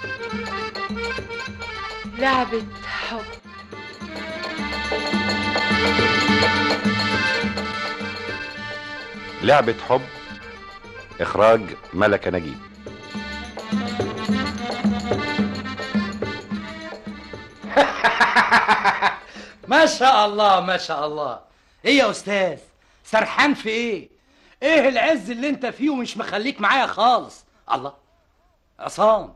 لعبة حب لعبة حب إخراج ملكة نجيب ما شاء الله ما شاء الله ايه يا استاذ سرحان في ايه ايه العز اللي انت فيه ومش مخليك معايا خالص الله عصام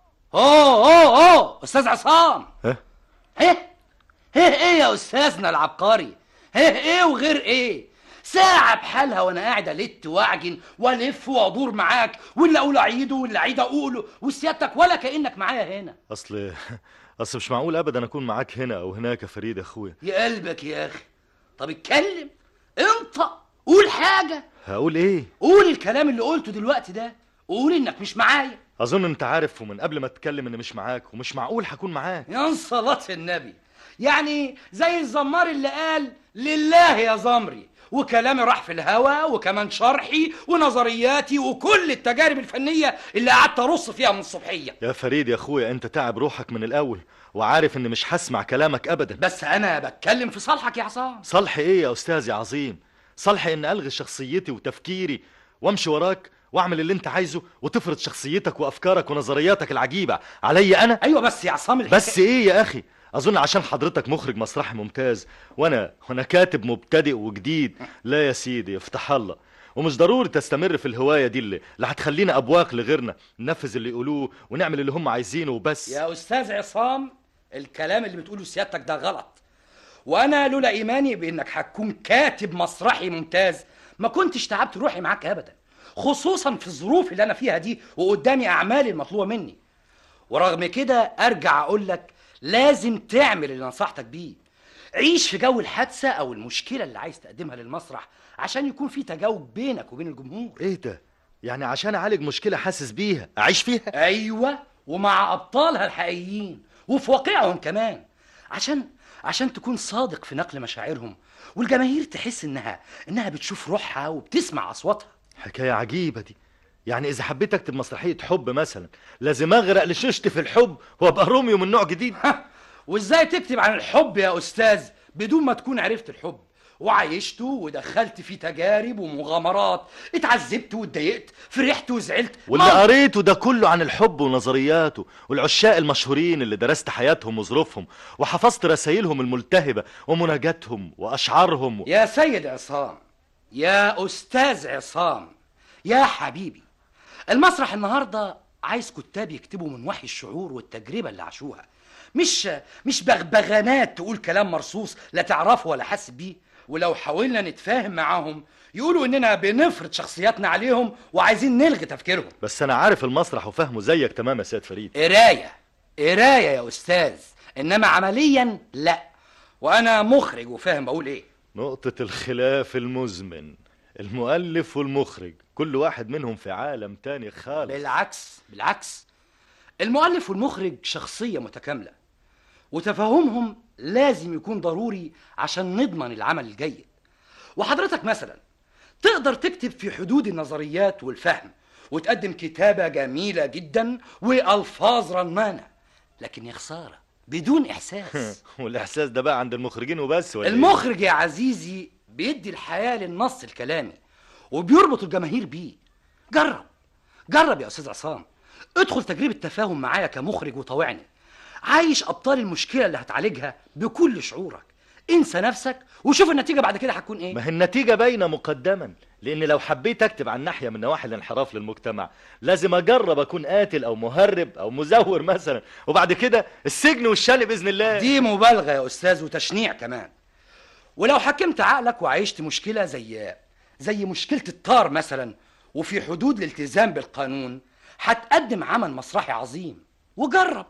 اوه اوه اوه استاذ عصام ها؟ ايه ايه ايه يا استاذنا العبقري ايه ايه وغير ايه ساعة بحالها وانا قاعد الت واعجن والف وادور معاك واللي اقول اعيده واللي اعيد اقوله وسيادتك ولا كانك معايا هنا اصل اصل مش معقول ابدا اكون معاك هنا او هناك يا فريد يا اخويا يا قلبك يا اخي طب اتكلم انطق قول حاجة هقول ايه قول الكلام اللي قلته دلوقتي ده قول انك مش معايا اظن انت عارف ومن قبل ما اتكلم اني مش معاك ومش معقول هكون معاك يا صلاة النبي يعني زي الزمار اللي قال لله يا زمري وكلامي راح في الهوا وكمان شرحي ونظرياتي وكل التجارب الفنية اللي قعدت ارص فيها من الصبحية يا فريد يا اخويا انت تعب روحك من الاول وعارف اني مش هسمع كلامك ابدا بس انا بتكلم في صالحك يا عصام صالح ايه يا استاذي عظيم صالح ان الغي شخصيتي وتفكيري وامشي وراك واعمل اللي انت عايزه وتفرض شخصيتك وافكارك ونظرياتك العجيبه عليا انا ايوه بس يا عصام الحكاية- بس ايه يا اخي اظن عشان حضرتك مخرج مسرحي ممتاز وانا وانا كاتب مبتدئ وجديد لا يا سيدي افتح الله ومش ضروري تستمر في الهوايه دي اللي, اللي هتخلينا ابواق لغيرنا ننفذ اللي يقولوه ونعمل اللي هم عايزينه وبس يا استاذ عصام الكلام اللي بتقوله سيادتك ده غلط وانا لولا ايماني بانك هتكون كاتب مسرحي ممتاز ما كنتش تعبت روحي معاك ابدا خصوصا في الظروف اللي انا فيها دي وقدامي اعمالي المطلوبه مني ورغم كده ارجع اقول لك لازم تعمل اللي نصحتك بيه عيش في جو الحادثه او المشكله اللي عايز تقدمها للمسرح عشان يكون في تجاوب بينك وبين الجمهور ايه ده يعني عشان اعالج مشكله حاسس بيها اعيش فيها ايوه ومع ابطالها الحقيقيين وفي واقعهم كمان عشان عشان تكون صادق في نقل مشاعرهم والجماهير تحس انها انها بتشوف روحها وبتسمع اصواتها حكايه عجيبه دي يعني اذا حبيت اكتب مسرحيه حب مثلا لازم اغرق لششت في الحب وابقى روميو من نوع جديد وازاي تكتب عن الحب يا استاذ بدون ما تكون عرفت الحب وعايشته ودخلت فيه تجارب ومغامرات اتعذبت واتضايقت فرحت وزعلت واللي ما- قريته ده كله عن الحب ونظرياته والعشاق المشهورين اللي درست حياتهم وظروفهم وحفظت رسائلهم الملتهبة ومناجاتهم وأشعارهم و... يا سيد عصام يا أستاذ عصام يا حبيبي المسرح النهاردة عايز كتاب يكتبوا من وحي الشعور والتجربة اللي عاشوها مش مش بغبغانات تقول كلام مرصوص لا تعرفه ولا حاسس بيه ولو حاولنا نتفاهم معاهم يقولوا اننا بنفرض شخصياتنا عليهم وعايزين نلغي تفكيرهم بس أنا عارف المسرح وفهمه زيك تمام يا سيد فريد قراية قراية يا أستاذ إنما عمليا لا وأنا مخرج وفاهم بقول إيه نقطة الخلاف المزمن المؤلف والمخرج كل واحد منهم في عالم تاني خالص بالعكس بالعكس المؤلف والمخرج شخصية متكاملة وتفاهمهم لازم يكون ضروري عشان نضمن العمل الجيد وحضرتك مثلا تقدر تكتب في حدود النظريات والفهم وتقدم كتابة جميلة جدا وألفاظ رنانة لكن يا خسارة بدون إحساس والإحساس ده بقى عند المخرجين وبس ولا إيه؟ المخرج يا عزيزي بيدي الحياة للنص الكلامي وبيربط الجماهير بيه جرب جرب يا أستاذ عصام ادخل تجربة تفاهم معايا كمخرج وطوعني عايش أبطال المشكلة اللي هتعالجها بكل شعورك انسى نفسك وشوف النتيجة بعد كده هتكون ايه ما هي النتيجة باينة مقدما لأن لو حبيت أكتب عن ناحية من نواحي الانحراف للمجتمع لازم أجرب أكون قاتل أو مهرب أو مزور مثلا وبعد كده السجن والشل بإذن الله دي مبالغة يا أستاذ وتشنيع كمان ولو حكمت عقلك وعيشت مشكلة زي زي مشكلة الطار مثلا وفي حدود الالتزام بالقانون هتقدم عمل مسرحي عظيم وجرب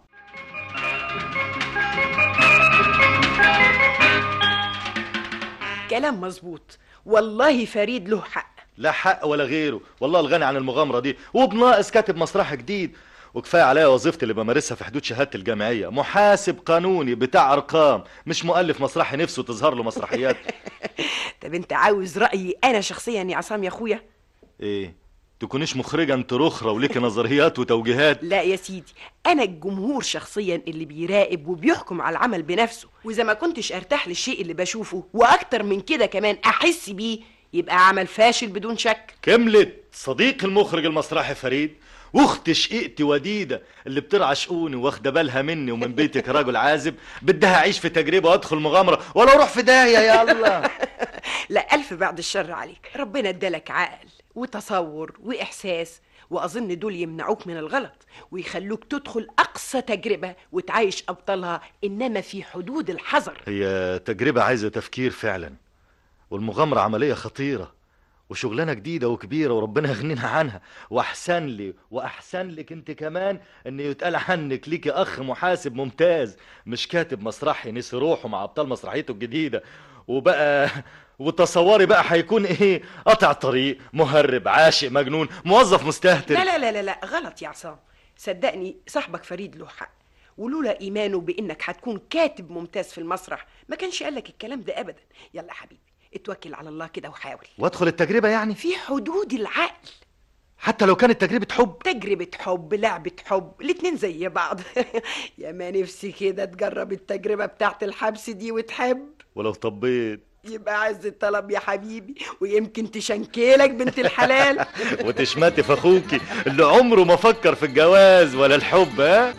كلام مظبوط والله فريد له حق لا حق ولا غيره والله الغني عن المغامرة دي وبناقص كاتب مسرح جديد وكفاية عليا وظيفتي اللي بمارسها في حدود شهادتي الجامعية محاسب قانوني بتاع أرقام مش مؤلف مسرحي نفسه تظهر له مسرحيات طب انت عاوز رأيي انا شخصيا يا عصام يا اخويا إيه تكونيش مخرجة انت رخرة وليكي نظريات وتوجيهات لا يا سيدي انا الجمهور شخصيا اللي بيراقب وبيحكم على العمل بنفسه واذا ما كنتش ارتاح للشيء اللي بشوفه واكتر من كده كمان احس بيه يبقى عمل فاشل بدون شك كملت صديق المخرج المسرحي فريد واخت شقيقتي وديده اللي بترعى شؤوني واخده بالها مني ومن بيتي كراجل عازب بدها اعيش في تجربه وادخل مغامره ولا اروح في داهيه يلا لا الف بعد الشر عليك ربنا ادالك عقل وتصور واحساس واظن دول يمنعوك من الغلط ويخلوك تدخل اقصى تجربه وتعايش ابطالها انما في حدود الحذر هي تجربه عايزه تفكير فعلا والمغامره عمليه خطيره وشغلانه جديده وكبيره وربنا يغنينا عنها واحسن لي واحسن لك انت كمان ان يتقال عنك ليكي اخ محاسب ممتاز مش كاتب مسرحي نسي روحه مع ابطال مسرحيته الجديده وبقى وتصوري بقى هيكون ايه قطع طريق مهرب عاشق مجنون موظف مستهتر لا لا لا لا لا غلط يا عصام صدقني صاحبك فريد له حق ولولا ايمانه بانك هتكون كاتب ممتاز في المسرح ما كانش قالك الكلام ده ابدا يلا يا حبيبي اتوكل على الله كده وحاول وادخل التجربه يعني في حدود العقل حتى لو كانت تجربه حب تجربة حب لعبة حب الاتنين زي بعض يا ما نفسي كده تجرب التجربة بتاعت الحبس دي وتحب ولو طبيت يبقى عز الطلب يا حبيبي ويمكن تشنكلك بنت الحلال وتشمتي في اخوكي اللي عمره ما فكر في الجواز ولا الحب ها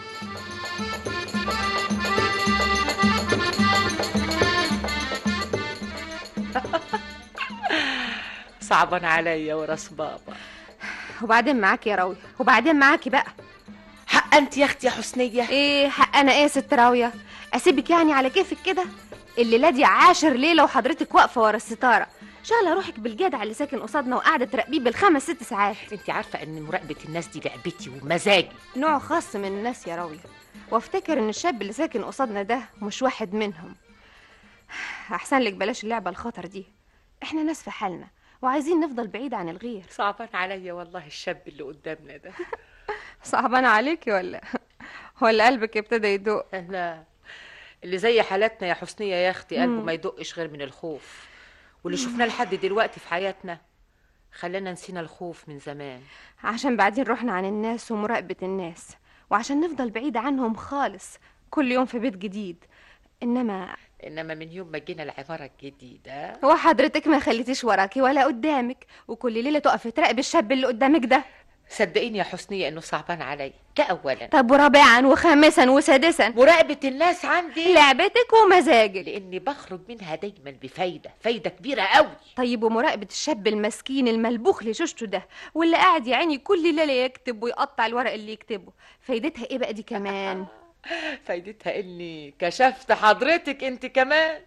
صعبان عليا وراس بابا وبعدين معاكي يا راوية وبعدين معاكي بقى حق انت يا اختي يا حسنية ايه حق انا ايه يا ست راوية اسيبك يعني على كيفك كده الليله دي عاشر ليله وحضرتك واقفه ورا الستاره شغله روحك بالجدع اللي ساكن قصادنا وقاعده تراقبيه بالخمس ست ساعات انت عارفه ان مراقبه الناس دي لعبتي ومزاجي نوع خاص من الناس يا راوية وافتكر ان الشاب اللي ساكن قصادنا ده مش واحد منهم احسن لك بلاش اللعبه الخطر دي احنا ناس في حالنا وعايزين نفضل بعيد عن الغير صعبان عليا والله الشاب اللي قدامنا ده صعبان عليكي ولا ولا قلبك ابتدى يدق لا اللي زي حالاتنا يا حسنية يا اختي قلبه مم. ما يدقش غير من الخوف واللي شفناه لحد دلوقتي في حياتنا خلانا نسينا الخوف من زمان عشان بعدين رحنا عن الناس ومراقبة الناس وعشان نفضل بعيد عنهم خالص كل يوم في بيت جديد انما انما من يوم ما جينا العمارة الجديدة هو حضرتك ما خليتيش وراكي ولا قدامك وكل ليلة تقفي تراقبي الشاب اللي قدامك ده صدقيني يا حسنية انه صعبان عليا ده اولا طب ورابعا وخامسا وسادسا مراقبة الناس عندي لعبتك ومزاجك لاني بخرج منها دايما بفايدة فايدة كبيرة قوي طيب ومراقبة الشاب المسكين الملبوخ لشوشته ده واللي قاعد يا عيني كل ليلة يكتب ويقطع الورق اللي يكتبه فايدتها ايه بقى دي كمان فايدتها اني كشفت حضرتك انت كمان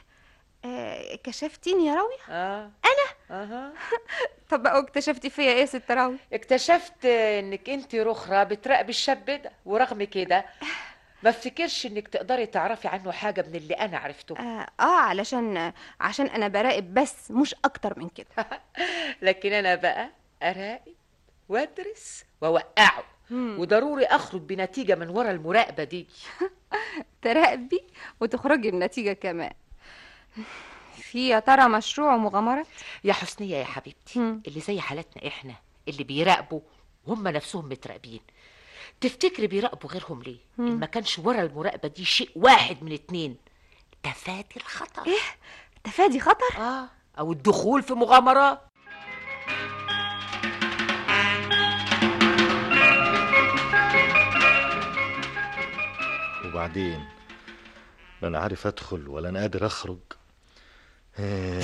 آه كشفتيني يا راوية اه انا اها طب بقى اكتشفتي فيا ايه يا ست راوية اكتشفت انك انت رخرة بتراقبي الشاب ده ورغم كده ما افتكرش انك تقدري تعرفي عنه حاجة من اللي انا عرفته آه, اه علشان عشان انا براقب بس مش اكتر من كده لكن انا بقى اراقب وادرس واوقعه وضروري اخرج بنتيجة من ورا المراقبة دي تراقبي وتخرجي بنتيجة كمان في يا ترى مشروع ومغامرات يا حسنية يا حبيبتي مم. اللي زي حالتنا احنا اللي بيراقبوا وهم نفسهم متراقبين تفتكري بيراقبوا غيرهم ليه إن ما كانش ورا المراقبة دي شيء واحد من اتنين تفادي الخطر ايه تفادي خطر اه او الدخول في مغامرات وبعدين لا انا عارف ادخل ولا انا قادر اخرج إيه.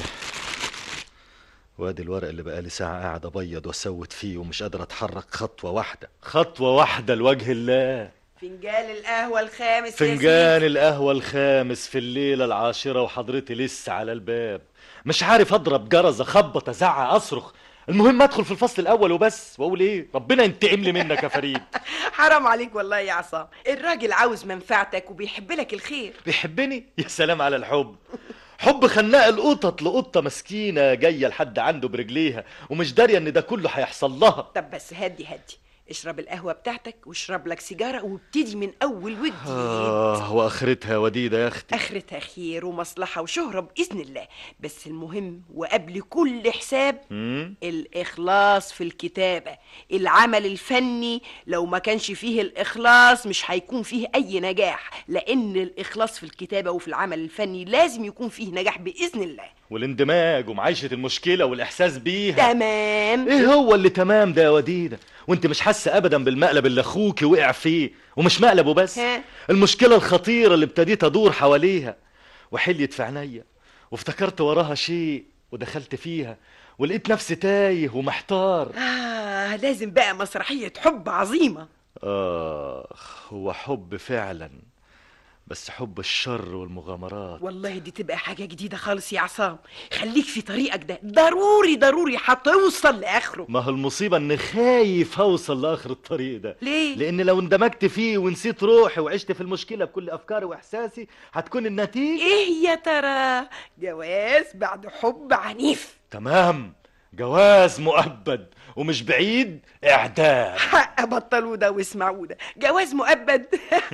وادي الورق اللي بقالي ساعة قاعد ابيض واسود فيه ومش قادر اتحرك خطوة واحدة خطوة واحدة لوجه الله فنجان القهوة الخامس يا فنجان سيدي. القهوة الخامس في الليلة العاشرة وحضرتي لسه على الباب مش عارف اضرب جرس اخبط ازعق اصرخ المهم ادخل في الفصل الاول وبس واقول ايه ربنا ينتقم لي منك يا فريد حرام عليك والله يا عصام الراجل عاوز منفعتك وبيحب لك الخير بيحبني يا سلام على الحب حب خناق القطط لقطة مسكينة جاية لحد عنده برجليها ومش دارية ان ده كله هيحصل لها طب بس هدي هدي اشرب القهوة بتاعتك واشرب لك سيجارة وابتدي من أول وجديد آه وآخرتها وديدة يا أختي آخرتها خير ومصلحة وشهرة بإذن الله بس المهم وقبل كل حساب مم؟ الإخلاص في الكتابة العمل الفني لو ما كانش فيه الإخلاص مش هيكون فيه أي نجاح لأن الإخلاص في الكتابة وفي العمل الفني لازم يكون فيه نجاح بإذن الله والاندماج ومعيشة المشكلة والإحساس بيها تمام ايه هو اللي تمام ده يا وديدة وانت مش حاسة ابدا بالمقلب اللي اخوك وقع فيه ومش مقلب وبس ها؟ المشكلة الخطيرة اللي ابتديت ادور حواليها وحليت في عينيا وافتكرت وراها شيء ودخلت فيها ولقيت نفسي تايه ومحتار آه لازم بقى مسرحية حب عظيمة آخ هو حب فعلا بس حب الشر والمغامرات والله دي تبقى حاجة جديدة خالص يا عصام خليك في طريقك ده ضروري ضروري هتوصل لآخره ما هو المصيبة اني خايف اوصل لاخر الطريق ده ليه؟ لان لو اندمجت فيه ونسيت روحي وعشت في المشكلة بكل افكاري واحساسي هتكون النتيجة ايه يا ترى جواز بعد حب عنيف تمام جواز مؤبد ومش بعيد اعدام حق بطلوا ده واسمعوا ده جواز مؤبد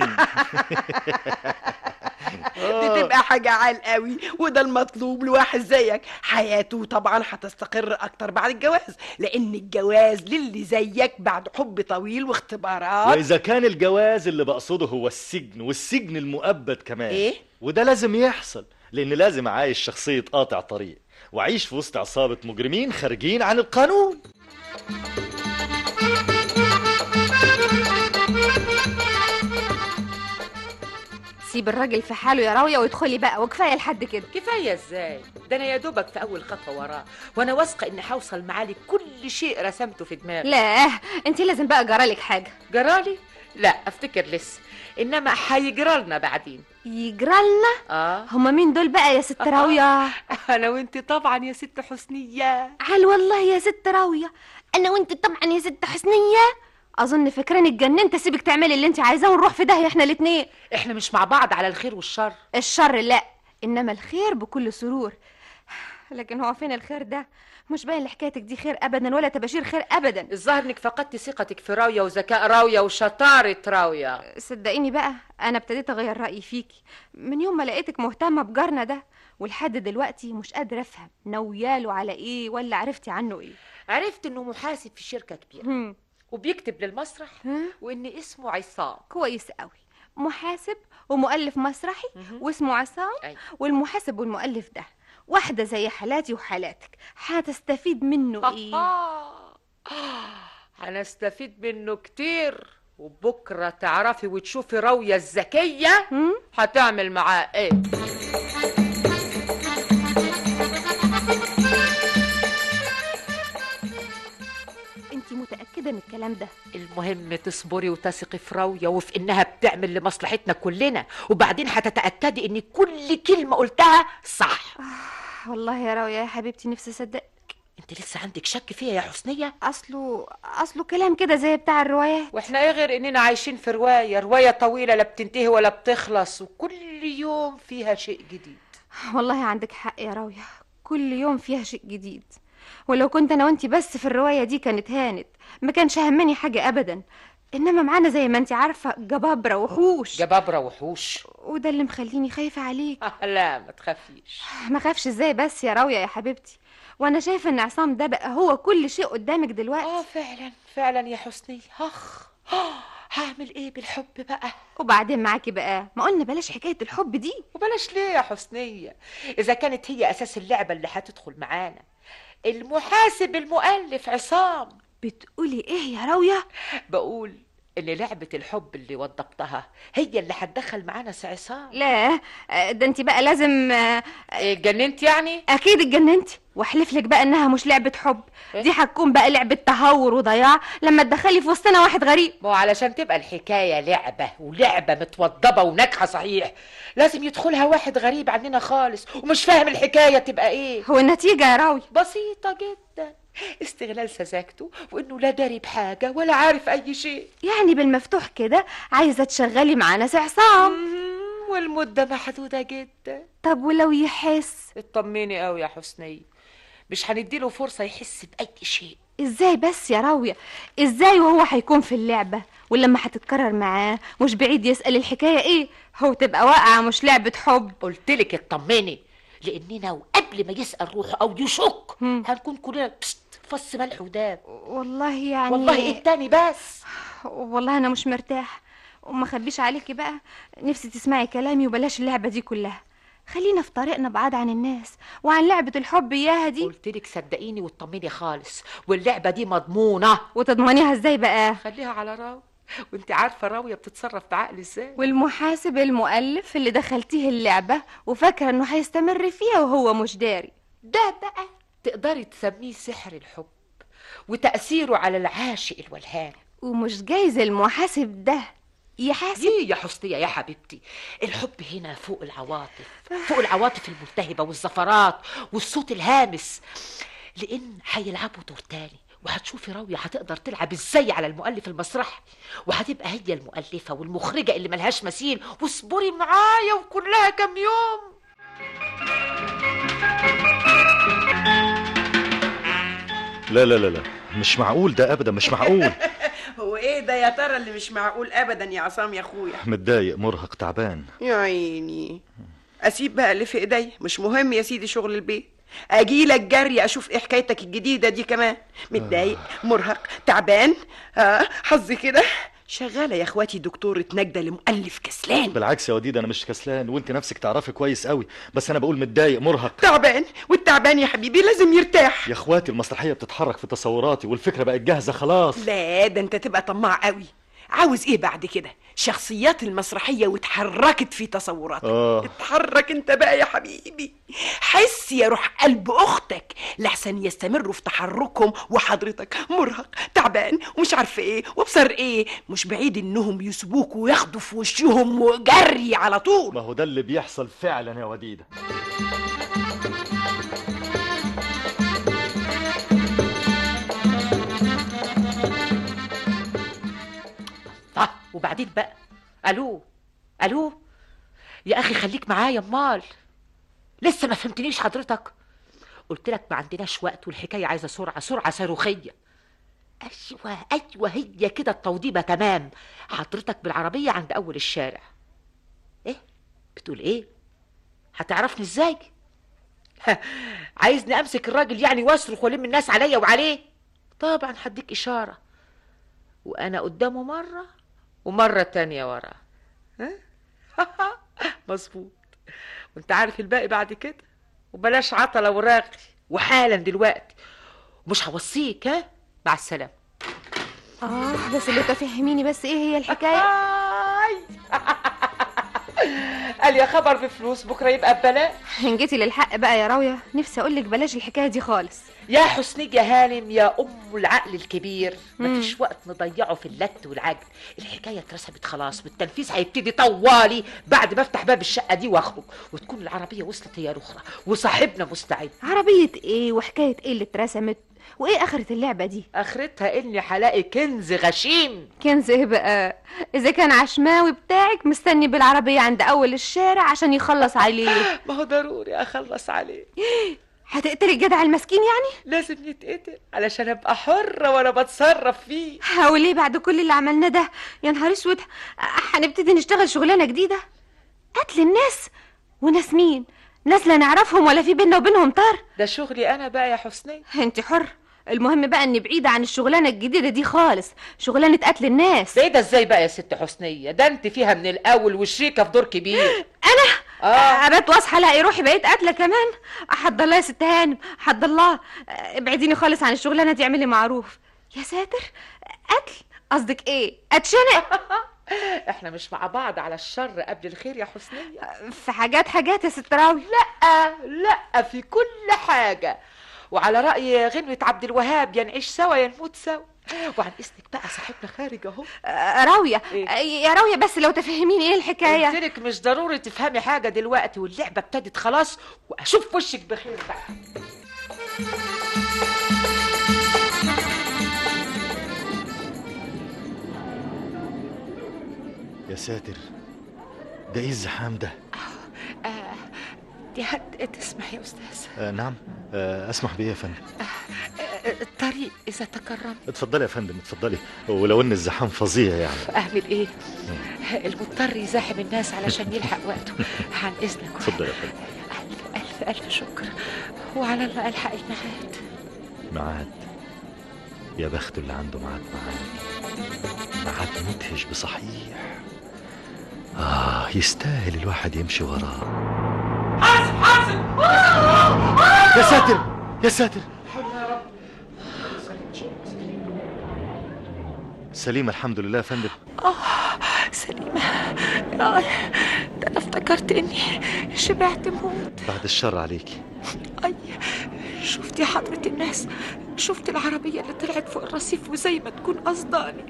دي تبقى حاجة عال قوي وده المطلوب لواحد زيك حياته طبعا هتستقر أكتر بعد الجواز لأن الجواز للي زيك بعد حب طويل واختبارات واذا كان الجواز اللي بقصده هو السجن والسجن المؤبد كمان إيه؟ وده لازم يحصل لان لازم اعايش شخصية قاطع طريق واعيش في وسط عصابة مجرمين خارجين عن القانون سيب الراجل في حاله يا راوية وادخلي بقى وكفاية لحد كده كفايه ازاي ده انا يا دوبك في اول خطوه وراه وانا واثقه اني هوصل معاه لكل شيء رسمته في دماغي لا انت لازم بقى جرالك حاجة جرالي لا افتكر لسه انما هيجرالنا بعدين يجرالنا اه هما مين دول بقى يا ست راوية انا وانت طبعا يا ست حسنيه عال والله يا ست راوية انا وانت طبعا يا ست حسنية اظن فكراني اتجننت سيبك تعملي اللي انت عايزاه ونروح في داهية احنا الاتنين احنا مش مع بعض على الخير والشر الشر لا انما الخير بكل سرور لكن هو فين الخير ده مش باين لحكايتك دي خير ابدا ولا تباشير خير ابدا الظاهر انك فقدت ثقتك في راويه وذكاء راويه وشطاره راويه صدقيني بقى انا ابتديت اغير رايي فيكي من يوم ما لقيتك مهتمه بجارنا ده ولحد دلوقتي مش قادره افهم ناوياله على ايه ولا عرفتي عنه ايه عرفت انه محاسب في شركه كبيره هم. وبيكتب للمسرح ها؟ وان اسمه عصام كويس قوي محاسب ومؤلف مسرحي واسمه عصام أيوة. والمحاسب والمؤلف ده واحده زي حالاتي وحالاتك هتستفيد منه ايه هنستفيد منه كتير وبكره تعرفي وتشوفي راويه الذكيه هم؟ هتعمل معاه ايه انت متاكده من الكلام ده المهم تصبري وتثقي في راويه وفي انها بتعمل لمصلحتنا كلنا وبعدين هتتاكدي ان كل كلمه قلتها صح والله يا راوية يا حبيبتي نفسي اصدق انت لسه عندك شك فيها يا حسنيه اصله اصله كلام كده زي بتاع الروايات واحنا ايه غير اننا عايشين في روايه روايه طويله لا بتنتهي ولا بتخلص وكل يوم فيها شيء جديد والله عندك حق يا راوية كل يوم فيها شيء جديد ولو كنت انا وانتي بس في الرواية دي كانت هانت ما كانش همني حاجة ابدا انما معانا زي ما انتي عارفة جبابرة وحوش جبابره وحوش وده اللي مخليني خايفة عليك لا ما تخافيش ما خافش ازاي بس يا راوية يا حبيبتي وانا شايفة ان عصام ده بقى هو كل شيء قدامك اه دلوقتي فعلا فعلا يا حسنية اخ آه، هعمل ايه بالحب بقى وبعدين معاكي بقى ما قلنا بلاش حكاية الحب دي وبلاش ليه يا حسنية اذا كانت هي اساس اللعبة اللي هتدخل معانا المحاسب المؤلف عصام بتقولي ايه يا راوية بقول ان لعبة الحب اللي وضبطها هي اللي هتدخل معانا سي عصام لا آه، ده انتي بقى لازم آه، إيه اتجننت يعني اكيد اتجننتي واحلف لك بقى انها مش لعبه حب دي هتكون بقى لعبه تهور وضياع لما تدخلي في وسطنا واحد غريب ما هو علشان تبقى الحكاية لعبة ولعبة متوضبة وناجحة صحيح لازم يدخلها واحد غريب عننا خالص ومش فاهم الحكاية تبقى ايه هو النتيجه يا راوي بسيطة جدا استغلال سذاجته وانه لا داري بحاجة ولا عارف اي شيء يعني بالمفتوح كده عايزه تشغلي معانا سي عصام مم، والمدة محدودة جدا طب ولو يحس اطمني قوي يا حسنية مش هنديله فرصة يحس بأي شيء ازاي بس يا راوية ازاي وهو هيكون في اللعبة ولما هتتكرر معاه مش بعيد يسأل الحكاية ايه هو تبقى واقعة مش لعبة حب قلتلك اطمني لاننا وقبل ما يسال روحه او يشك مم. هنكون كلنا بست فص ملح وداب والله يعني والله ايه التاني بس والله انا مش مرتاح وما خبيش عليكي بقى نفسي تسمعي كلامي وبلاش اللعبة دي كلها خلينا في طريقنا بعاد عن الناس وعن لعبة الحب اياها دي قلتلك صدقيني واطمني خالص واللعبه دي مضمونه وتضمنيها ازاي بقى خليها على راوي وانت عارفه راويه بتتصرف بعقل ازاي والمحاسب المؤلف اللي دخلتيه اللعبة وفاكرة انه هيستمر فيها وهو مش داري ده بقى تقدري تسميه سحر الحب وتأثيره على العاشق الولهان ومش جايز المحاسب ده يحاسب ليه يا حسنية يا حبيبتي الحب هنا فوق العواطف فوق العواطف الملتهبة والزفرات والصوت الهامس لأن هيلعبوا دور تاني وهتشوفي راوية هتقدر تلعب ازاي على المؤلف المسرحي وهتبقى هي المؤلفة والمخرجة اللي ملهاش مثيل واصبري معايا وكلها كام يوم لا لا لا لا مش معقول ده ابدا مش معقول هو ايه ده يا ترى اللي مش معقول ابدا يا عصام يا اخويا متضايق مرهق تعبان يا عيني اسيب بقى اللي في ايدي مش مهم يا سيدي شغل البيت اجيلك جري اشوف ايه حكايتك الجديده دي كمان متضايق مرهق تعبان آه حظي كده شغاله يا اخواتي دكتوره نجده لمؤلف كسلان بالعكس يا وديد انا مش كسلان وانت نفسك تعرفي كويس قوي بس انا بقول متضايق مرهق تعبان والتعبان يا حبيبي لازم يرتاح يا اخواتي المسرحيه بتتحرك في تصوراتي والفكره بقت جاهزه خلاص لا ده انت تبقى طماع قوي عاوز ايه بعد كده شخصيات المسرحيه واتحركت في تصوراتك آه. اتحرك انت بقى يا حبيبي حس يا روح قلب اختك لحسن يستمروا في تحركهم وحضرتك مرهق تعبان ومش عارفه ايه وبصر ايه مش بعيد انهم يسبوك وياخدوا في وشهم وجري على طول ما هو ده اللي بيحصل فعلا يا وديده طه وبعدين بقى الو الو يا اخي خليك معايا امال لسه ما فهمتنيش حضرتك قلت لك ما عندناش وقت والحكايه عايزه سرعه سرعه صاروخيه ايوه ايوه هي كده التوضيبه تمام حضرتك بالعربيه عند اول الشارع ايه بتقول ايه هتعرفني ازاي عايزني امسك الراجل يعني واصرخ والم الناس عليا وعليه طبعا هديك اشاره وانا قدامه مره ومره تانية ورا ها مظبوط وانت عارف الباقي بعد كده وبلاش عطلة وراغي وحالا دلوقتي مش هوصيك ها مع السلامة اه بس اللي تفهميني بس ايه هي الحكاية آي. قال يا خبر بفلوس بكرة يبقى ببلاش ان جيتي للحق بقى يا راوية نفسي اقولك بلاش الحكاية دي خالص يا حسني يا هانم يا ام العقل الكبير مفيش وقت نضيعه في اللت والعجل الحكايه اترسمت خلاص والتنفيذ هيبتدي طوالي بعد ما افتح باب الشقه دي واخرج وتكون العربيه وصلت هي الاخرى وصاحبنا مستعد عربية ايه وحكاية ايه اللي اترسمت وايه اخرة اللعبة دي اخرتها اني هلاقي كنز غشيم كنز ايه بقى اذا كان عشماوي بتاعك مستني بالعربية عند اول الشارع عشان يخلص عليه ما هو ضروري اخلص عليه هتقتلي الجدع المسكين يعني لازم يتقتل علشان ابقى حره وانا بتصرف فيه وليه بعد كل اللي عملناه ده يا نهار اسود هنبتدي نشتغل شغلانة جديدة قتل الناس وناس مين ناس لا نعرفهم ولا في بينا وبينهم طار ده شغلي انا بقى يا حسني انت حر المهم بقى اني بعيدة عن الشغلانة الجديدة دي خالص شغلانة قتل الناس ده ايه ده ازاي بقى يا ست حسنيه ده انت فيها من الاول وشريكه في دور كبير انا اه ابات واصحى الاقي روحي بقيت قاتله كمان حد الله يا ست هانم حد الله ابعديني خالص عن الشغلانه دي اعملي معروف يا ساتر قتل قصدك ايه اتشنق احنا مش مع بعض على الشر قبل الخير يا حسنيه في حاجات حاجات يا ست راوي لا لا في كل حاجه وعلى راي غنوه عبد الوهاب يا نعيش سوا يا نموت سوا وعن اذنك بقى صاحبنا خارج اهو آه، راويه إيه؟ آه، يا راويه بس لو تفهميني ايه الحكايه قلت لك مش ضروري تفهمي حاجه دلوقتي واللعبه ابتدت خلاص واشوف وشك بخير بقى يا ساتر ده ايه الزحام ده دي هت تسمح يا استاذ آه نعم آه اسمح بيه يا فندم الطريق اذا تكرمت اتفضلي يا فندم اتفضلي ولو ان الزحام فظيع يعني اعمل ايه المضطر يزاحم الناس علشان يلحق وقته عن اذنك اتفضلي يا فندم الف الف الف شكر وعلى الله الحق الميعاد ميعاد يا بخته اللي عنده ميعاد معانا ميعاد مدهش بصحيح آه يستاهل الواحد يمشي وراه يا ساتر يا ساتر سليم الحمد لله يا فندم سليمة آه، ده انا افتكرت اني شبعت موت بعد الشر عليكي اي شفتي حضرة الناس شفت العربية اللي طلعت فوق الرصيف وزي ما تكون قصداني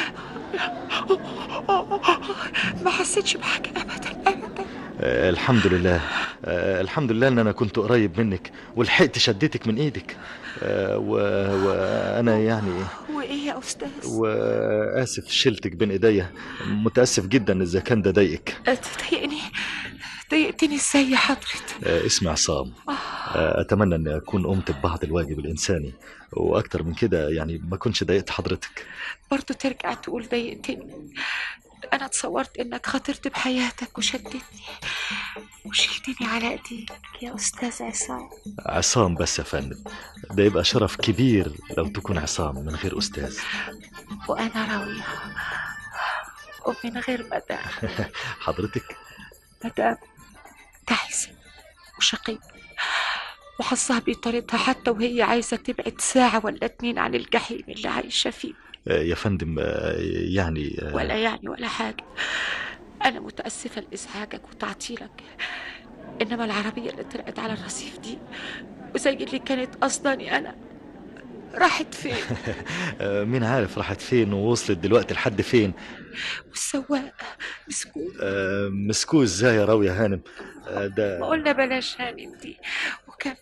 ما حسيتش بحاجة ابدا ابدا آه الحمد لله آه الحمد لله ان انا كنت قريب منك ولحقت شدتك من ايدك آه و... وانا يعني وايه يا استاذ واسف شلتك بين ايديا متاسف جدا اذا كان ده ضايقك تضايقني ضايقتني ازاي يا حضرة آه اسمي عصام آه اتمنى اني اكون قمت ببعض الواجب الانساني واكتر من كده يعني ما كنتش ضايقت حضرتك برضه ترجع تقول ضايقتني انا تصورت انك خاطرت بحياتك وشدتني وشلتني على ايديك يا استاذ عصام عصام بس يا فندم ده يبقى شرف كبير لو تكون عصام من غير استاذ وانا راوية ومن غير مدام حضرتك مدام تعيسة وشقي وحظها بيطاردها حتى وهي عايزة تبعد ساعة ولا اتنين عن الجحيم اللي عايشة فيه آه يا فندم آه يعني آه ولا يعني ولا حاجة أنا متأسفة لإزعاجك وتعطيلك إنما العربية اللي طلعت على الرصيف دي وزي اللي كانت قصداني أنا راحت فين آه مين عارف راحت فين ووصلت دلوقتي لحد فين والسواق مسكوه آه مسكوه ازاي يا راوية هانم آه ده ما قلنا بلاش هانم دي وكمل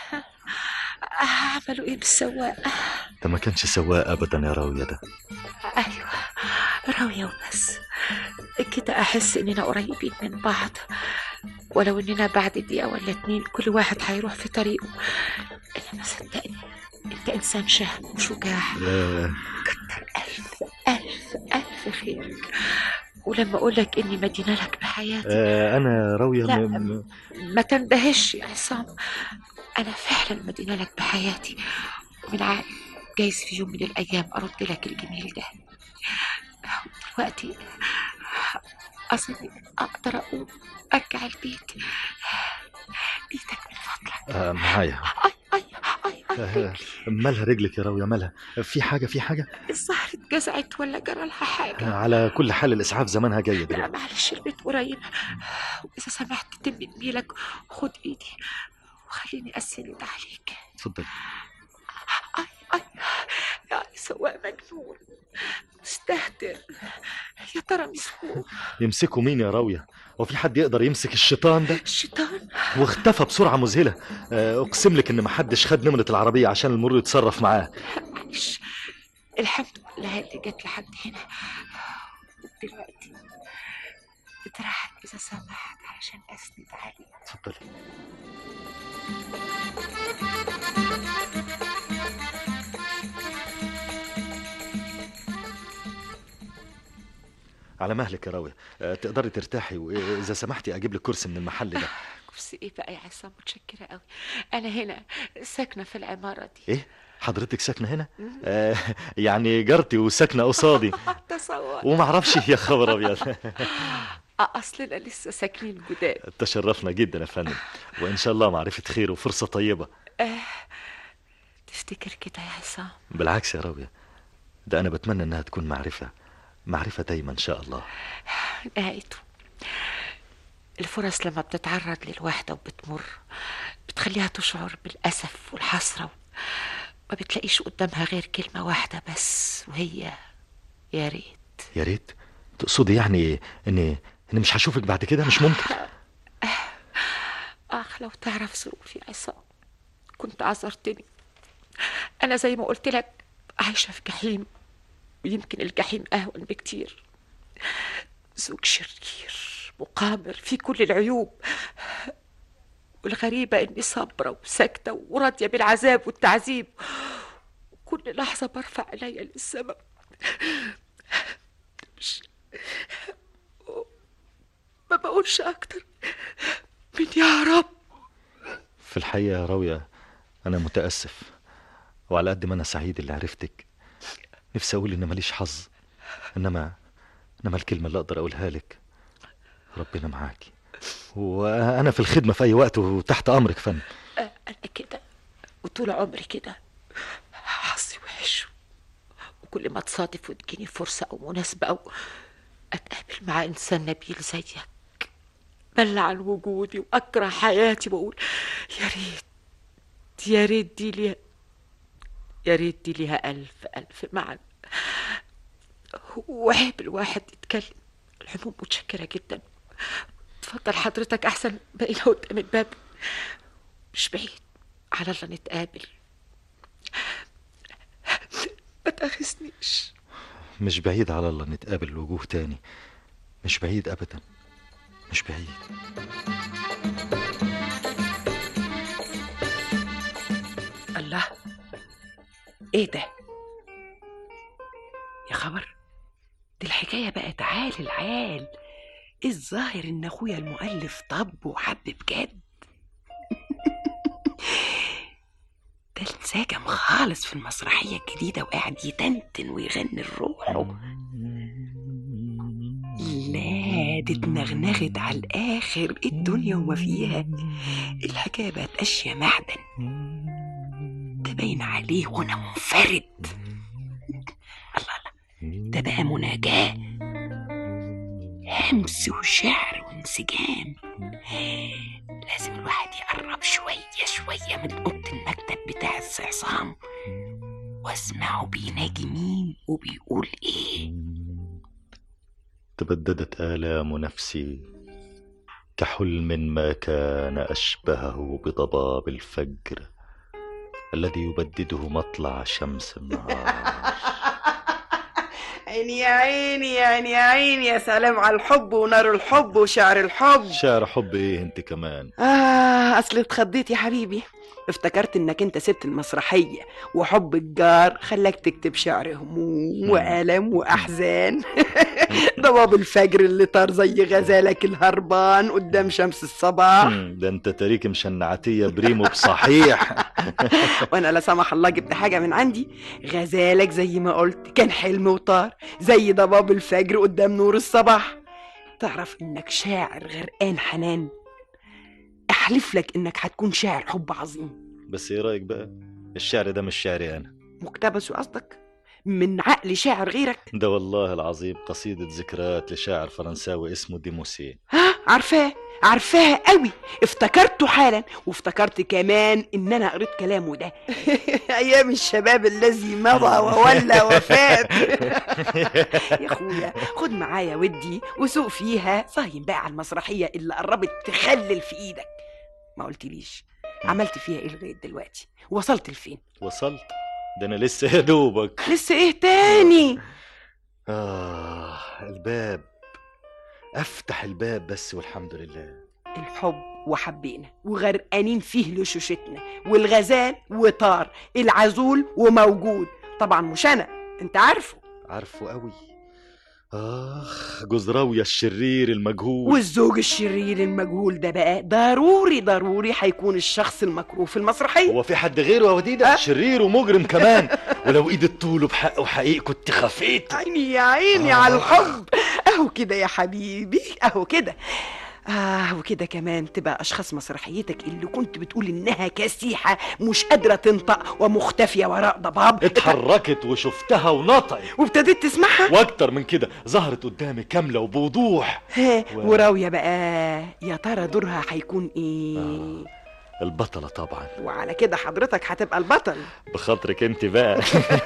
عملوا ايه بالسواق ده ما كانش سواق ابدا يا راوية ده ايوه راوية وبس كده احس اننا قريبين من بعض ولو اننا بعد دقيقة ولا اتنين كل واحد هيروح في طريقه انما صدقني انت انسان شهم وشجاع آه كتر الف الف الف خيرك ولما اقول لك اني مدينه لك بحياتي آه انا راوية لا. م... م- ما تندهش يا عصام انا فعلا مدينه لك بحياتي ومن عقل جايز في يوم من الايام ارد لك الجميل ده دلوقتي اظن اقدر اقوم ارجع البيت ايدك من فضلك آه معايا اي اي اي اي آه رجلي مالها رجلك يا راوية مالها في حاجة في حاجة الظهر اتجزعت ولا جرى لها حاجه آه على كل حال الاسعاف زمانها جاية لا دلوقتي معلش البيت قريب وإذا سمحت تم جميلك خد إيدي وخليني أسند عليك اتفضل أي أي يعني سواق مجنون مستهتر يا ترى مسكوه يمسكوا مين يا راوية وفي حد يقدر يمسك الشيطان ده الشيطان واختفى بسرعة مذهلة آه، أقسم لك إن محدش خد نمرة العربية عشان المرور يتصرف معاه معلش الحمد لله اللي جت لحد هنا دلوقتي بترحب إذا سمحت علشان أسند عليك اتفضلي على مهلك يا راوية آه، تقدري ترتاحي وإذا سمحتي أجيب لك كرسي من المحل ده كرسي إيه بقى يا عصام متشكرة قوي أنا هنا ساكنة في العمارة دي إيه؟ حضرتك ساكنة هنا؟ آه يعني جارتي وساكنة قصادي تصور وما اعرفش يا خبر أبيض أصلنا لسه ساكنين جداد تشرفنا جدا يا فندم وإن شاء الله معرفة خير وفرصة طيبة تفتكر كده يا عصام بالعكس يا راوية ده أنا بتمنى إنها تكون معرفة معرفة دايما إن شاء الله نهايته الفرص لما بتتعرض للوحدة وبتمر بتخليها تشعر بالأسف والحسرة ما بتلاقيش قدامها غير كلمة واحدة بس وهي يا ريت يا ريت تقصدي يعني إني إني مش هشوفك بعد كده مش ممكن آخ لو تعرف ظروفي يا عصام كنت عذرتني أنا زي ما قلت لك عايشة في جحيم ويمكن الجحيم أهون بكتير زوج شرير مقامر في كل العيوب والغريبة إني صابرة وساكتة وراضية بالعذاب والتعذيب كل لحظة برفع عينيا للسماء مش ما بقولش أكتر من يا رب في الحقيقة يا راوية أنا متأسف وعلى قد ما أنا سعيد اللي عرفتك نفسي أقول إن ماليش حظ إنما إنما الكلمة اللي أقدر أقولها لك ربنا معاكي وأنا في الخدمة في أي وقت وتحت أمرك فن أنا كده وطول عمري كده حظي وحش وكل ما تصادف وتجيني فرصة أو مناسبة أو أتقابل مع إنسان نبيل زيك بل عن وجودي وأكره حياتي وأقول يا ريت يا ريت دي ليها يا ريت دي ليها ألف ألف معنى وعيب الواحد يتكلم العموم متشكرة جدا اتفضل حضرتك أحسن بقينا قدام الباب مش بعيد على الله نتقابل ما تاخذنيش مش بعيد على الله نتقابل وجوه تاني مش بعيد أبدا مش بعيد الله ايه ده يا خبر دي الحكايه بقت عال العال الظاهر ان اخويا المؤلف طب وحب بجد ده انسجم خالص في المسرحيه الجديده وقاعد يتنتن ويغني الروح لا دي اتنغنغت على الاخر الدنيا وما فيها الحكايه بقت اشياء معدن ده باين عليه وانا منفرد الله الله ده بقى مناجاة همس وشعر وانسجام لازم الواحد يقرب شوية شوية من أوضة المكتب بتاع الصعصام واسمعه بيناجي مين وبيقول ايه تبددت آلام نفسي كحلم ما كان أشبهه بضباب الفجر الذي يبدده مطلع شمس النهار عيني يا عيني يا عيني يا عيني يا سلام على الحب ونار الحب وشعر الحب شعر حب ايه انت كمان آه أصل اتخضيت يا حبيبي افتكرت إنك أنت سبت المسرحية وحب الجار خلاك تكتب شعر هموم وألم وأحزان ضباب الفجر اللي طار زي غزالك الهربان قدام شمس الصباح مم، ده انت تاريك مشنعتية بريمو بصحيح وأنا لا سمح الله جبت حاجة من عندي غزالك زي ما قلت كان حلم وطار زي ضباب الفجر قدام نور الصباح تعرف إنك شاعر غرقان حنان أحلف لك إنك هتكون شاعر حب عظيم بس ايه رأيك بقى الشعر ده مش شعري انا مقتبس قصدك من عقل شاعر غيرك ده والله العظيم قصيدة ذكريات لشاعر فرنساوي اسمه ديموسيه ها عارفاه عارفاها قوي افتكرته حالا وافتكرت كمان ان انا قريت كلامه ده ايام الشباب الذي مضى وولى وفات يا اخويا خد معايا ودي وسوق فيها صايم بقى على المسرحيه اللي قربت تخلل في ايدك ما قلتليش عملت فيها ايه لغايه دلوقتي وصلت لفين وصلت ده انا لسه يا دوبك لسه ايه تاني آه الباب افتح الباب بس والحمد لله الحب وحبينا وغرقانين فيه لشوشتنا والغزال وطار العزول وموجود طبعا مش انا انت عارفه عارفه قوي اخ جوز راوية الشرير المجهول والزوج الشرير المجهول ده بقى ضروري ضروري هيكون الشخص المكروه في المسرحيه هو في حد غيره يا وديدة أه؟ شرير ومجرم كمان ولو ايد الطول بحق وحقيقي كنت خفيت عيني يا عيني آه. على الحب اهو كده يا حبيبي اهو كده آه وكده كمان تبقى أشخاص مسرحيتك اللي كنت بتقول إنها كسيحة مش قادرة تنطق ومختفية وراء ضباب اتحركت وشفتها ونطقت وابتديت تسمعها واكتر من كده ظهرت قدامي كاملة وبوضوح ها و- وراوية بقى يا ترى دورها هيكون ايه آه. البطلة طبعا وعلى كده حضرتك هتبقى البطل بخاطرك انت بقى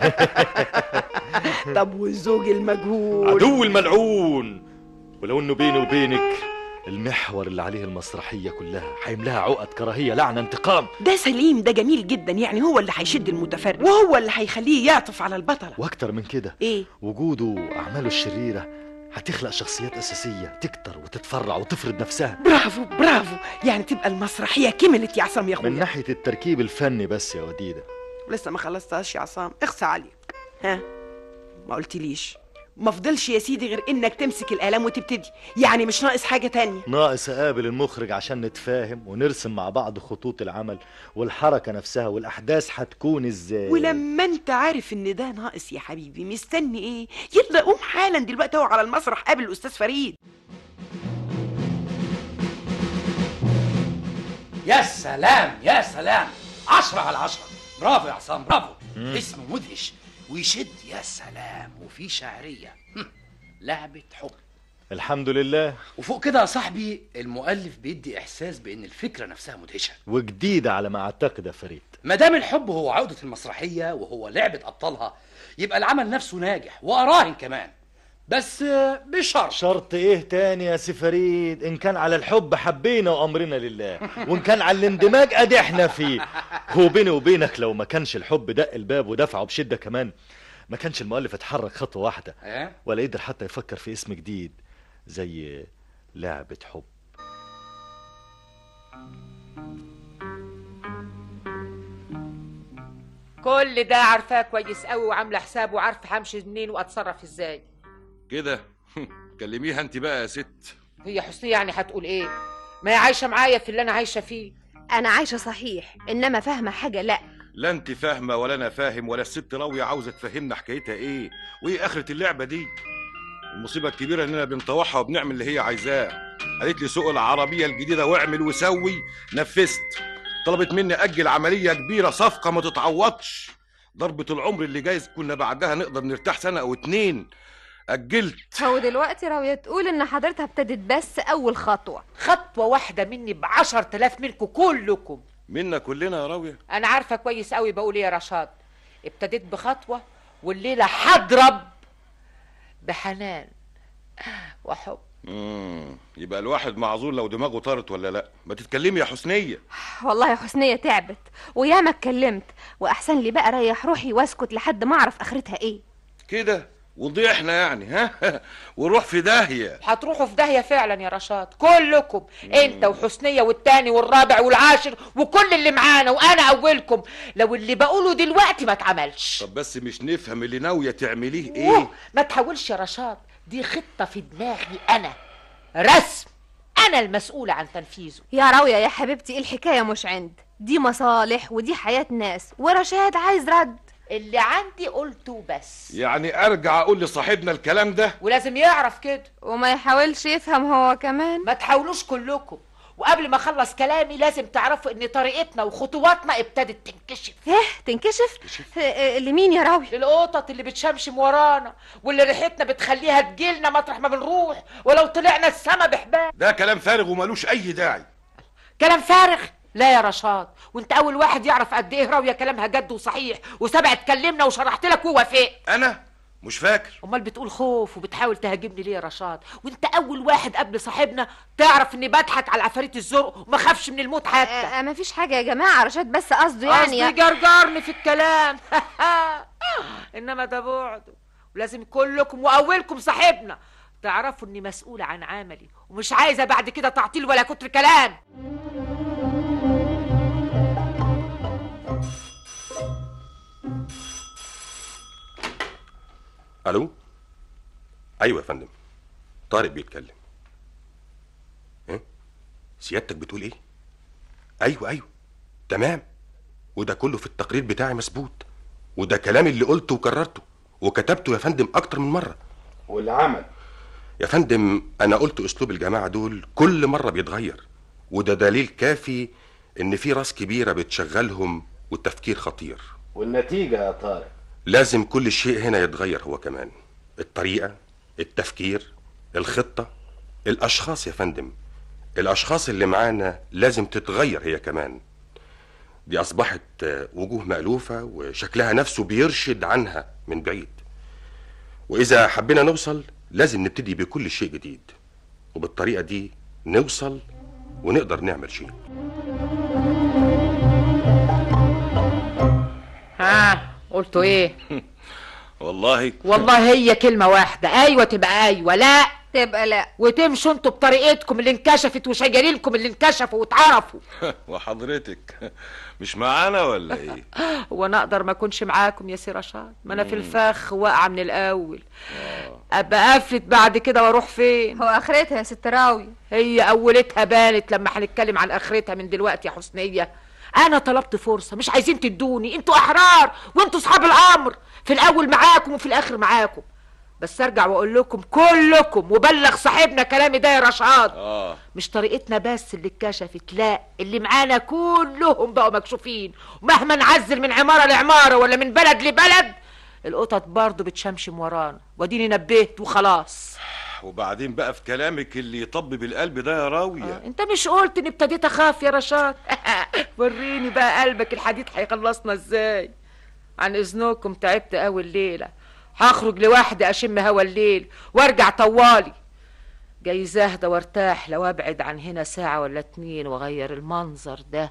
طب والزوج المجهول عدو الملعون ولو انه بيني وبينك المحور اللي عليه المسرحية كلها حيملاها عقد كراهية لعنة انتقام ده سليم ده جميل جدا يعني هو اللي هيشد المتفرج وهو اللي هيخليه يعطف على البطلة واكتر من كده ايه وجوده وأعماله الشريرة هتخلق شخصيات أساسية تكتر وتتفرع وتفرض نفسها برافو برافو يعني تبقى المسرحية كملت يا عصام يا من اخويا ناحية التركيب الفني بس يا وديدة لسه ما خلصتهاش يا عصام اخسى عليك ها ما قلتليش ما فضلش يا سيدي غير انك تمسك القلم وتبتدي يعني مش ناقص حاجه تانية ناقص اقابل المخرج عشان نتفاهم ونرسم مع بعض خطوط العمل والحركة نفسها والأحداث هتكون ازاي ولما انت عارف ان ده ناقص يا حبيبي مستني ايه يلا قوم حالا دلوقتي اهو على المسرح قابل الاستاذ فريد يا سلام يا سلام عشرة على عشرة برافو يا عصام برافو اسم مدهش ويشد يا سلام وفي شعرية هم، لعبة حب الحمد لله وفوق كده يا صاحبي المؤلف بيدي احساس بان الفكره نفسها مدهشه وجديدة على ما أعتقد يا فريد ما دام الحب هو عوده المسرحيه وهو لعبه ابطالها يبقى العمل نفسه ناجح واراهن كمان بس آه، بشرط شرط ايه تاني يا سي فريد ان كان على الحب حبينا وامرنا لله وان كان على الاندماج ادي احنا فيه هو بيني وبينك لو ما كانش الحب دق الباب ودفعه بشدة كمان ما كانش المؤلف اتحرك خطوة واحدة اه ولا قدر حتى يفكر في اسم جديد زي لعبة حب كل ده عارفاه كويس قوي وعامله حساب وعارفه همشي منين واتصرف ازاي كده كلميها انت بقى يا ست هي حسنية يعني هتقول ايه ما هي عايشه معايا في اللي انا عايشه فيه انا عايشه صحيح انما فاهمه حاجه لا لا انت فاهمه ولا انا فاهم ولا الست راويه عاوزه تفهمنا حكايتها ايه وايه اخره اللعبه دي المصيبه الكبيره اننا بنطوعها وبنعمل اللي هي عايزاه قالت لي سوق العربيه الجديده واعمل وسوي نفذت طلبت مني اجل عمليه كبيره صفقه ما تتعوضش ضربة العمر اللي جايز كنا بعدها نقدر نرتاح سنة أو اتنين أجلت هو دلوقتي راوية تقول ان حضرتها ابتدت بس اول خطوة خطوه واحده مني بعشر تلاف منكم كلكم منا كلنا يا راوية انا عارفه كويس قوي بقول ايه يا رشاد ابتديت بخطوه والليله هضرب بحنان وحب مم. يبقى الواحد معذور لو دماغه طارت ولا لا ما تتكلمي يا حسنية والله يا حسنية تعبت وياما اتكلمت واحسن لي بقى ريح روحي واسكت لحد ما اعرف اخرتها ايه كده وضيحنا يعني ها وروح في داهية هتروحوا في داهيه فعلا يا رشاد كلكم انت وحسنيه والتاني والرابع والعاشر وكل اللي معانا وانا اولكم لو اللي بقوله دلوقتي ما اتعملش طب بس مش نفهم اللي ناوية تعمليه أوه، ايه ما تحاولش يا رشاد دي خطه في دماغي انا رسم انا المسؤوله عن تنفيذه يا راوية يا حبيبتي الحكاية مش عند دي مصالح ودي حياة ناس ورشاد عايز رد اللي عندي قلته بس يعني ارجع اقول لصاحبنا الكلام ده ولازم يعرف كده وما يحاولش يفهم هو كمان ما تحاولوش كلكم وقبل ما اخلص كلامي لازم تعرفوا ان طريقتنا وخطواتنا ابتدت تنكشف ايه تنكشف آه، آه، لمين يا راوي القطط اللي بتشمشم ورانا واللي ريحتنا بتخليها تجيلنا مطرح ما بنروح ولو طلعنا السما بحبال ده كلام فارغ وملوش اي داعي كلام فارغ لا يا رشاد وانت اول واحد يعرف قد ايه راويه كلامها جد وصحيح وسبع اتكلمنا وشرحت لك ووافقت انا مش فاكر امال بتقول خوف وبتحاول تهاجمني ليه يا رشاد وانت اول واحد قبل صاحبنا تعرف اني بضحك على عفاريت الزرق وما خافش من الموت حتى آه، ما فيش حاجة يا جماعة رشاد بس قصده يعني قصدي يا... جرجرني في الكلام انما ده بعده ولازم كلكم واولكم صاحبنا تعرفوا اني مسؤولة عن عملي ومش عايزة بعد كده تعطيل ولا كتر كلام الو ايوه يا فندم طارق بيتكلم ايه سيادتك بتقول ايه ايوه ايوه تمام وده كله في التقرير بتاعي مسبوط وده كلامي اللي قلته وكررته وكتبته يا فندم اكتر من مره والعمل يا فندم انا قلت اسلوب الجماعه دول كل مره بيتغير وده دليل كافي ان في راس كبيره بتشغلهم والتفكير خطير والنتيجة يا طارق لازم كل شيء هنا يتغير هو كمان الطريقة التفكير الخطة الأشخاص يا فندم الأشخاص اللي معانا لازم تتغير هي كمان دي أصبحت آه، وجوه مألوفة وشكلها نفسه بيرشد عنها من بعيد وإذا حبينا نوصل لازم نبتدي بكل شيء جديد وبالطريقة دي نوصل ونقدر نعمل شيء ها قلتوا ايه والله والله هي كلمة واحدة ايوه تبقى ايوه لا تبقى لا وتمشوا انتوا بطريقتكم اللي انكشفت وشجاريلكم اللي انكشفوا واتعرفوا وحضرتك مش معانا ولا ايه هو انا اقدر ما اكونش معاكم يا سي رشاد ما انا في الفخ واقعه من الاول ابقى افلت بعد كده واروح فين هو اخرتها يا ست راوي هي اولتها بانت لما هنتكلم عن اخرتها من دلوقتي يا حسنيه انا طلبت فرصه مش عايزين تدوني انتوا احرار وانتوا اصحاب الامر في الاول معاكم وفي الاخر معاكم بس ارجع واقول لكم كلكم وبلغ صاحبنا كلامي ده يا رشاد اه مش طريقتنا بس اللي اتكشفت لا اللي معانا كلهم بقوا مكشوفين ومهما نعزل من عماره لعماره ولا من بلد لبلد القطط برضه بتشمشم ورانا واديني نبهت وخلاص وبعدين بقى في كلامك اللي يطبب القلب ده يا راويه آه، انت مش قلت اني ابتديت اخاف يا رشاد وريني بقى قلبك الحديد هيخلصنا ازاي عن اذنكم تعبت قوي الليله هخرج لوحدي اشم هوا الليل وارجع طوالي جايز اهدى وارتاح لو ابعد عن هنا ساعه ولا اتنين واغير المنظر ده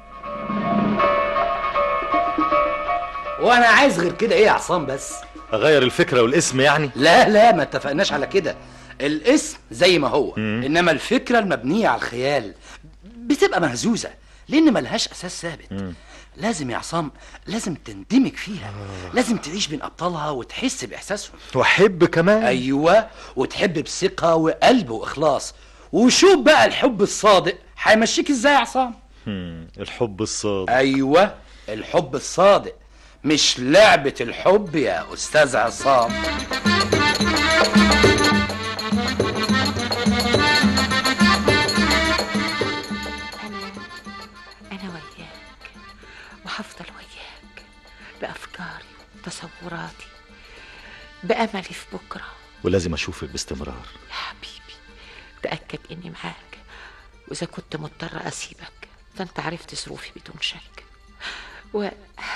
وانا عايز غير كده ايه يا عصام بس اغير الفكره والاسم يعني لا لا ما اتفقناش على كده الاسم زي ما هو انما الفكره المبنيه على الخيال بتبقى مهزوزه لان ملهاش اساس ثابت لازم يا عصام لازم تندمج فيها لازم تعيش بين ابطالها وتحس باحساسهم واحب كمان ايوه وتحب بثقه وقلب واخلاص وشوف بقى الحب الصادق هيمشيك ازاي يا عصام مم، الحب الصادق ايوه الحب الصادق مش لعبه الحب يا استاذ عصام انا انا وياك وهفضل وياك بافكاري وتصوراتي باملي في بكره ولازم اشوفك باستمرار يا حبيبي تأكد إني معاك وإذا كنت مضطرة أسيبك فأنت عرفت ظروفي بدون شك و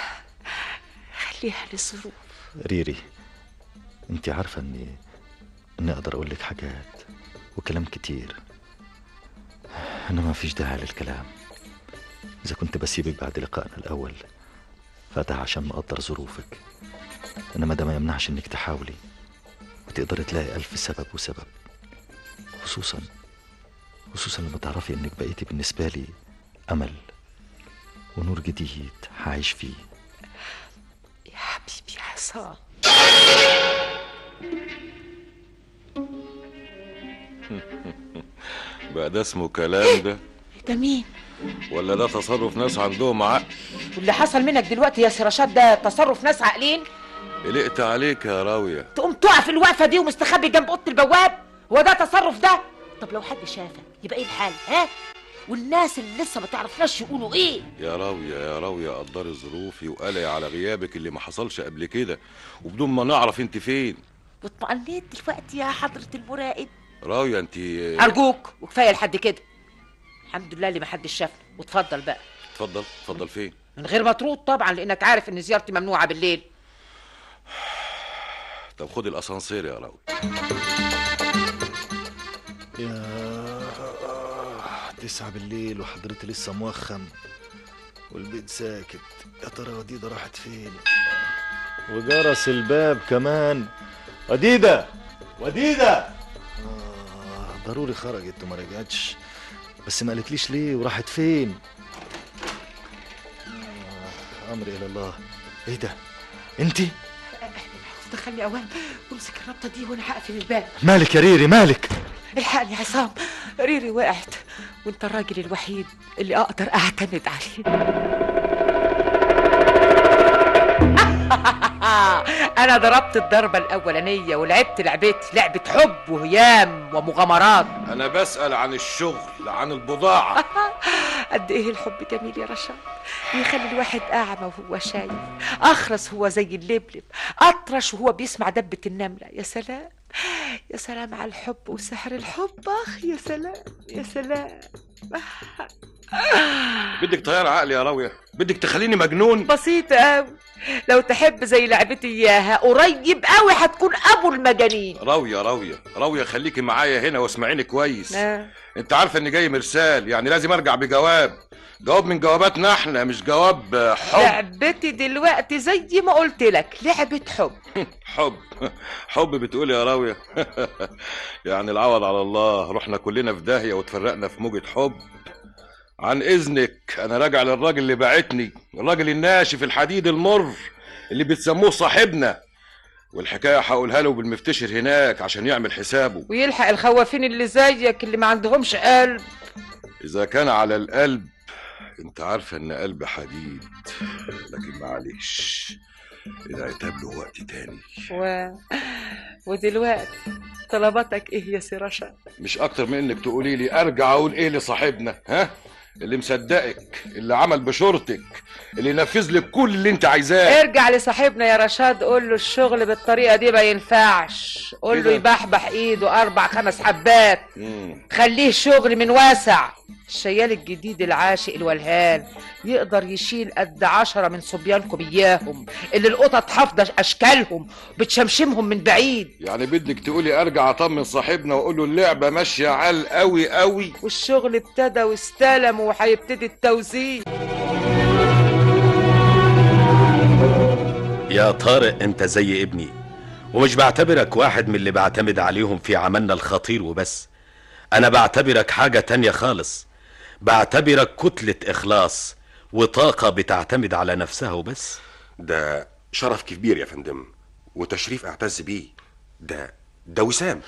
خليها للظروف ريري انت عارفه اني اني اقدر اقول لك حاجات وكلام كتير انا ما فيش داعي للكلام اذا كنت بسيبك بعد لقائنا الاول فده عشان مقدر ظروفك انما ده ما يمنعش انك تحاولي وتقدر تلاقي الف سبب وسبب خصوصا خصوصا لما تعرفي انك بقيتي بالنسبه لي امل ونور جديد هعيش فيه يا حبيبي يا حسام بقى ده اسمه كلام ده ده مين؟ ولا ده تصرف ناس عندهم عقل واللي حصل منك دلوقتي يا سي رشاد ده تصرف ناس عاقلين قلقت عليك يا راويه تقوم تقف الوقفة دي ومستخبي جنب أوضة البواب هو ده تصرف ده طب لو حد شافك يبقى ايه الحال ها والناس اللي لسه ما تعرفناش يقولوا ايه يا راوية يا راوية قدري ظروفي وقلقي على غيابك اللي ما حصلش قبل كده وبدون ما نعرف انت فين واطمئنيت دلوقتي يا حضرة المراقب راوية انت أرجوك وكفاية لحد كده الحمد لله اللي ما حدش شافنا واتفضل بقى اتفضل اتفضل فين من غير ما تروط طبعا لانك عارف ان زيارتي ممنوعه بالليل طب خد الاسانسير يا راوية يا تسعة بالليل وحضرتي لسه موخم والبيت ساكت يا ترى وديدة راحت فين وجرس الباب كمان وديدة وديدة آه ضروري خرجت وما رجعتش بس ما قالتليش ليه وراحت فين آه امري الى الله ايه ده انتي دخلني اوام وامسك الربطه دي وانا هقفل الباب مالك يا ريري مالك الحقني يا عصام ريري وقعت وانت الراجل الوحيد اللي اقدر اعتمد عليه انا ضربت الضربه الاولانيه ولعبت لعبتي لعبه حب وهيام ومغامرات انا بسأل عن الشغل عن البضاعة قد ايه الحب جميل يا رشاد بيخلي الواحد اعمى وهو شايف اخرس هو زي اللبلب اطرش وهو بيسمع دبة النملة يا سلام يا سلام على الحب وسحر الحب اخ يا سلام يا سلام بدك تغير عقلي يا راوية بدك تخليني مجنون بسيطة قوي لو تحب زي لعبتي اياها قريب قوي هتكون ابو المجانين راوية راوية راوية خليكي معايا هنا واسمعيني كويس آه. انت عارفه اني جاي مرسال يعني لازم ارجع بجواب جواب من جواباتنا احنا مش جواب آه، حب لعبتي دلوقتي زي ما قلت لك لعبة حب حب حب بتقول يا راوية يعني العوض على الله رحنا كلنا في داهية وتفرقنا في موجة حب عن اذنك انا راجع للراجل اللي باعتني الراجل الناشف الحديد المر اللي بتسموه صاحبنا والحكاية هقولها له بالمفتشر هناك عشان يعمل حسابه ويلحق الخوافين اللي زيك اللي ما عندهمش قلب إذا كان على القلب أنت عارفة إن قلب حديد لكن معلش العتاب له وقت تاني و... ودلوقتي طلباتك ايه يا سي رشا مش أكتر من إنك تقولي لي أرجع أقول إيه لصاحبنا ها اللي مصدقك اللي عمل بشورتك اللي نفذ لك كل اللي أنت عايزاه ارجع لصاحبنا يا رشاد قول له الشغل بالطريقه دي ما ينفعش قول له كده؟ يبحبح ايده اربع خمس حبات مم. خليه شغل من واسع الشيال الجديد العاشق الولهان يقدر يشيل قد عشرة من صبيانكم إياهم اللي القطط حافظة أشكالهم بتشمشمهم من بعيد يعني بدك تقولي أرجع أطمن صاحبنا وأقول له اللعبة ماشية عال قوي قوي والشغل ابتدى واستلم وهيبتدي التوزيع يا طارق انت زي ابني ومش بعتبرك واحد من اللي بعتمد عليهم في عملنا الخطير وبس انا بعتبرك حاجة تانية خالص بعتبرك كتلة اخلاص وطاقة بتعتمد على نفسها وبس ده شرف كبير يا فندم وتشريف اعتز بيه ده ده وسام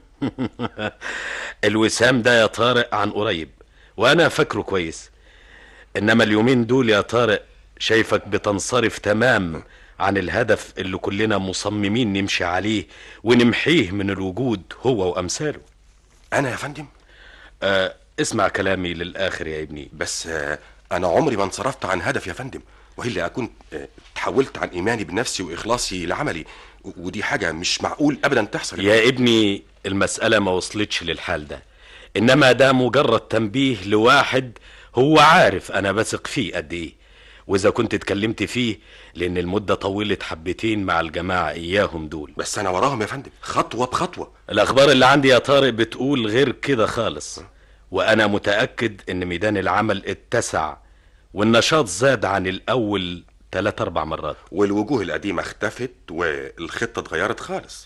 الوسام ده يا طارق عن قريب وانا فاكره كويس انما اليومين دول يا طارق شايفك بتنصرف تمام عن الهدف اللي كلنا مصممين نمشي عليه ونمحيه من الوجود هو وامثاله انا يا فندم آه اسمع كلامي للاخر يا ابني بس آه، انا عمري ما انصرفت عن هدف يا فندم والا اكون آه، تحولت عن ايماني بنفسي واخلاصي لعملي و- ودي حاجه مش معقول ابدا تحصل يا ابني المسألة ما وصلتش للحال ده إنما ده مجرد تنبيه لواحد هو عارف أنا بثق فيه قد إيه وإذا كنت اتكلمت فيه لأن المدة طولت حبتين مع الجماعة إياهم دول بس انا وراهم يا فندم خطوه بخطوه الأخبار اللي عندي يا طارق بتقول غير كده خالص وأنا متأكد إن ميدان العمل اتسع والنشاط زاد عن الأول ثلاث أربع مرات والوجوه القديمه اختفت والخطه اتغيرت خالص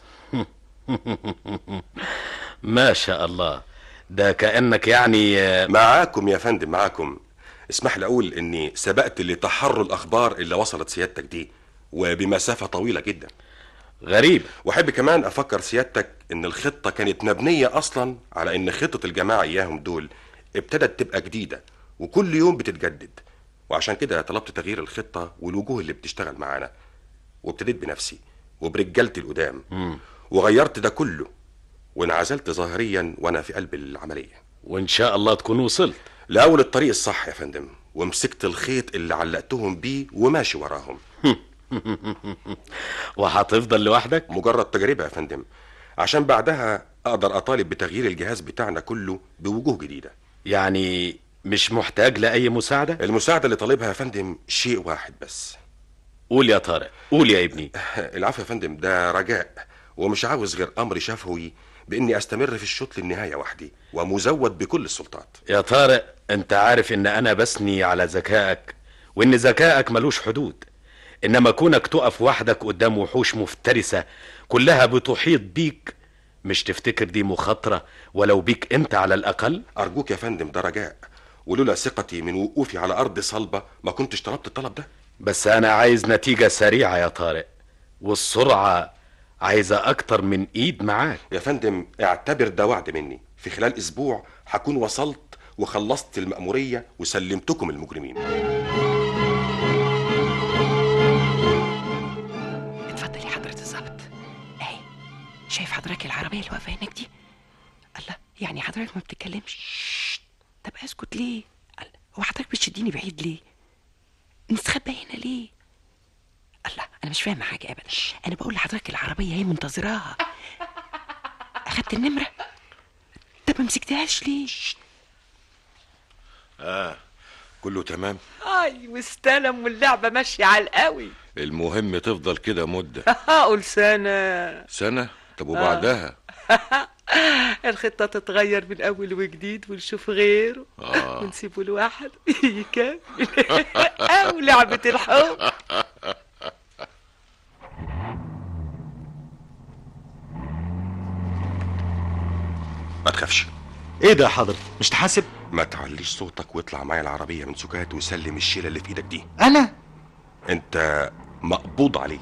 ما شاء الله ده كأنك يعني آه، معاكم يا فندم معاكم اسمح لي اقول اني سبقت لتحرر الاخبار اللي وصلت سيادتك دي وبمسافه طويله جدا غريب واحب كمان افكر سيادتك ان الخطه كانت مبنيه اصلا على ان خطه الجماعه اياهم دول ابتدت تبقى جديده وكل يوم بتتجدد وعشان كده طلبت تغيير الخطه والوجوه اللي بتشتغل معانا وابتديت بنفسي وبرجالتي القدام وغيرت ده كله وانعزلت ظاهريا وانا في قلب العمليه وإن شاء الله تكون وصلت لاول الطريق الصح يا فندم ومسكت الخيط اللي علقتهم بيه وماشي وراهم وهتفضل لوحدك مجرد تجربه يا فندم عشان بعدها اقدر اطالب بتغيير الجهاز بتاعنا كله بوجوه جديده يعني مش محتاج لأي مساعدة المساعده اللي طالبها يا فندم شيء واحد بس قول يا طارق قول يا ابني العفو يا فندم ده رجاء ومش عاوز غير امر شفوي باني استمر في الشوط للنهايه وحدي ومزود بكل السلطات يا طارق انت عارف ان انا بثني على ذكائك وان ذكائك ملوش حدود انما كونك تقف وحدك قدام وحوش مفترسة كلها بتحيط بيك مش تفتكر دي مخاطرة ولو بيك انت على الاقل ارجوك يا فندم ده رجاء ولولا ثقتي من وقوفي على ارض صلبه ما كنتش طلبت الطلب ده بس انا عايز نتيجة سريعة يا طارق والسرعة عايزة اكتر من ايد معاك يا فندم اعتبر ده وعد مني في خلال اسبوع هكون وصلت وخلصت المأمورية وسلمتكم المجرمين اتفضل يا حضرة الظابط اهي شايف حضرتك العربية اللي واقفة هناك دي الله يعني حضرتك ما بتتكلمش ششت. طب اسكت ليه الله هو حضرتك بتشديني بعيد ليه مستخبى هنا ليه الله انا مش فاهمه حاجه ابدا انا بقول لحضرتك العربيه هي منتظراها اخدت النمره طب ما مسكتهاش ليه كله تمام اي واستلم واللعبه ماشيه على القوي المهم تفضل كده مده هقول سنه سنه طب وبعدها الخطه تتغير من اول وجديد ونشوف غيره آه. ونسيبه لوحده يكمل او لعبه الحب ما تخافش ايه ده يا حضرة مش تحاسب ما تعليش صوتك واطلع معايا العربيه من سكات وسلم الشيله اللي في ايدك دي انا انت مقبوض عليك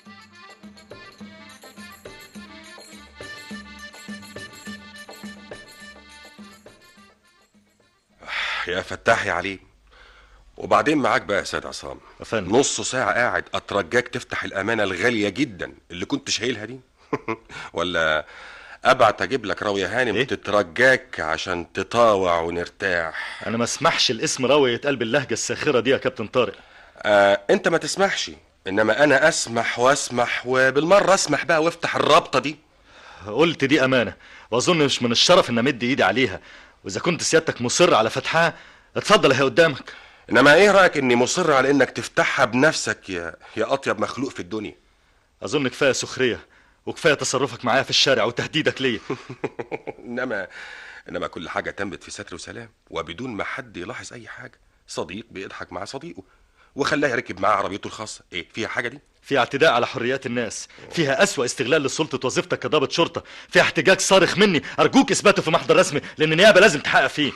يا فتاح يا علي وبعدين معاك بقى يا سيد عصام يا فندم. نص ساعة قاعد أترجاك تفتح الأمانة الغالية جدا اللي كنت شايلها دي ولا أبعت أجيب لك راوية هانم إيه؟ تترجاك عشان تطاوع ونرتاح انا ما اسمحش الاسم راوي يتقال باللهجة الساخرة دي يا كابتن طارق آه أنت ما تسمحش إنما أنا أسمح وأسمح وبالمرة أسمح بقى وافتح الرابطة دي قلت دي امانة واظن مش من الشرف ان امد ايدي عليها واذا كنت سيادتك مصر على فتحها اتفضل اهي قدامك إنما إيه رأيك إني مصر على إنك تفتحها بنفسك يا يا أطيب مخلوق في الدنيا اظن كفاية سخرية وكفاية تصرفك معايا في الشارع وتهديدك ليا انما انما كل حاجه تمت في ستر وسلام وبدون ما حد يلاحظ اي حاجه صديق بيضحك مع صديقه وخلاه يركب معاه عربيته الخاصه ايه فيها حاجه دي فيها اعتداء على حريات الناس فيها أسوأ استغلال لسلطة وظيفتك كضابط شرطة فيها احتجاج صارخ مني أرجوك إثباته في محضر رسمي لأن النيابة لازم تحقق فيه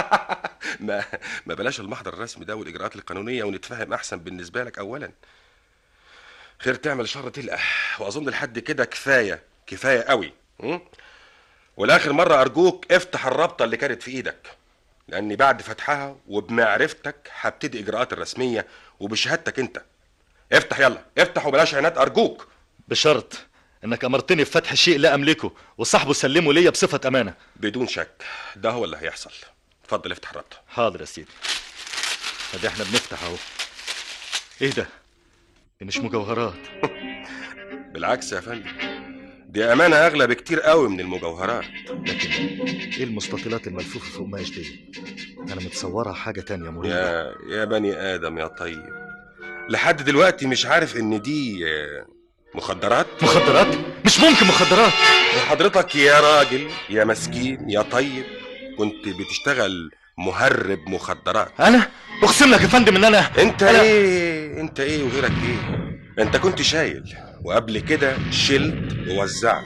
ما ما بلاش المحضر الرسمي ده والاجراءات القانونيه ونتفاهم احسن بالنسبه لك اولا خير تعمل شر تلقى واظن لحد كده كفايه كفايه قوي م? والاخر مره ارجوك افتح الرابطه اللي كانت في ايدك لاني بعد فتحها وبمعرفتك هبتدي اجراءات الرسميه وبشهادتك انت افتح يلا افتح وبلاش عناد ارجوك بشرط إنك أمرتني بفتح شيء لا أملكه وصاحبه سلمه ليا بصفة أمانة بدون شك ده هو اللي هيحصل اتفضل افتح الرابطه حاضر يا سيدي ادي احنا بنفتح اهو ايه ده دي مش مجوهرات بالعكس يا فندم دي امانه اغلى بكتير قوي من المجوهرات لكن ايه المستطيلات الملفوفه في قماش دي انا متصورها حاجه تانية مريبه يا يا بني ادم يا طيب لحد دلوقتي مش عارف ان دي آه، مخدرات مخدرات مش ممكن مخدرات وحضرتك يا راجل يا مسكين يا طيب كنت بتشتغل مهرب مخدرات انا اقسم لك يا فندم ان انا انت أنا- ايه انت ايه وغيرك ايه انت كنت شايل وقبل كده شلت ووزعت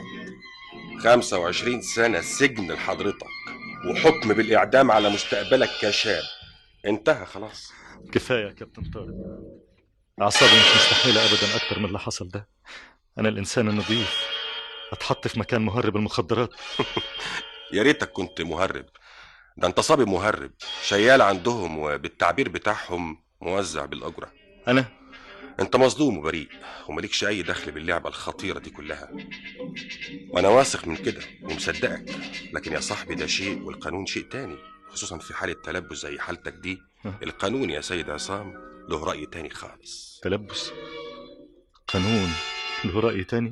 25 سنة سجن لحضرتك وحكم بالإعدام على مستقبلك كشاب انتهى خلاص كفايه يا كابتن طارق اعصابي مش مستحمله ابدا اكتر من اللي حصل ده انا الانسان النظيف اتحط في مكان مهرب المخدرات يا ريتك كنت مهرب ده انت صبي مهرب شيال عندهم وبالتعبير بتاعهم موزع بالأجرة انا انت مظلوم وبريء ومليكش اي دخل باللعبة الخطيرة دي كلها وانا واثق من كده ومصدقك لكن يا صاحبي ده شيء والقانون شيء تاني خصوصا في حالة تلبس زي حالتك دي القانون يا سيد عصام له رأي تاني خالص تلبس قانون له رأي تاني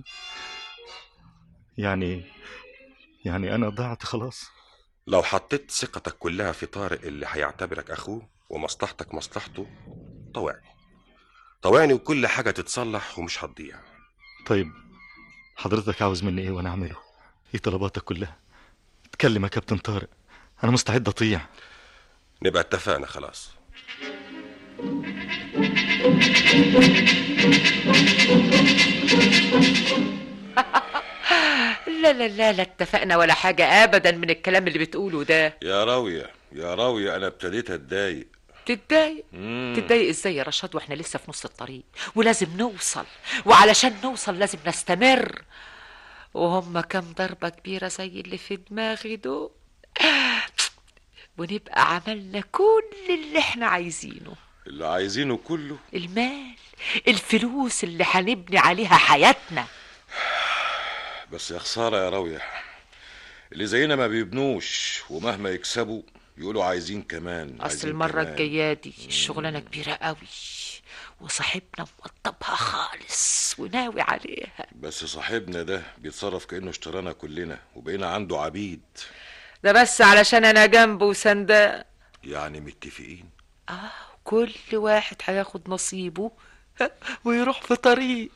يعني يعني أنا ضعت خلاص لو حطيت ثقتك كلها في طارق اللي هيعتبرك اخوه ومصلحتك مصلحته طوعني طوعني وكل حاجة تتصلح ومش هتضيع طيب حضرتك عاوز مني إيه وأنا أعمله إيه طلباتك كلها اتكلم يا كابتن طارق أنا مستعد أطيع نبقى اتفقنا خلاص لا لا لا لا اتفقنا ولا حاجة أبدا من الكلام اللي بتقوله ده يا راوية يا راوية أنا ابتديت أتضايق تتضايق تتضايق ازاي يا رشاد واحنا لسه في نص الطريق ولازم نوصل وعلشان نوصل لازم نستمر وهم كام ضربة كبيرة زي اللي في دماغي دول ونبقى عملنا كل اللي احنا عايزينه اللي عايزينه كله المال الفلوس اللي هنبني عليها حياتنا بس يا خسارة يا راوية اللي زينا ما بيبنوش ومهما يكسبوا يقولوا عايزين كمان اصل عايزين المرة كمان. الجاية دي الشغلانة كبيرة قوي وصاحبنا موضبها خالص وناوي عليها بس صاحبنا ده بيتصرف كأنه اشترانا كلنا وبقينا عنده عبيد ده بس علشان انا جنبه وسنداه يعني متفقين اه كل واحد هياخد نصيبه ويروح في طريق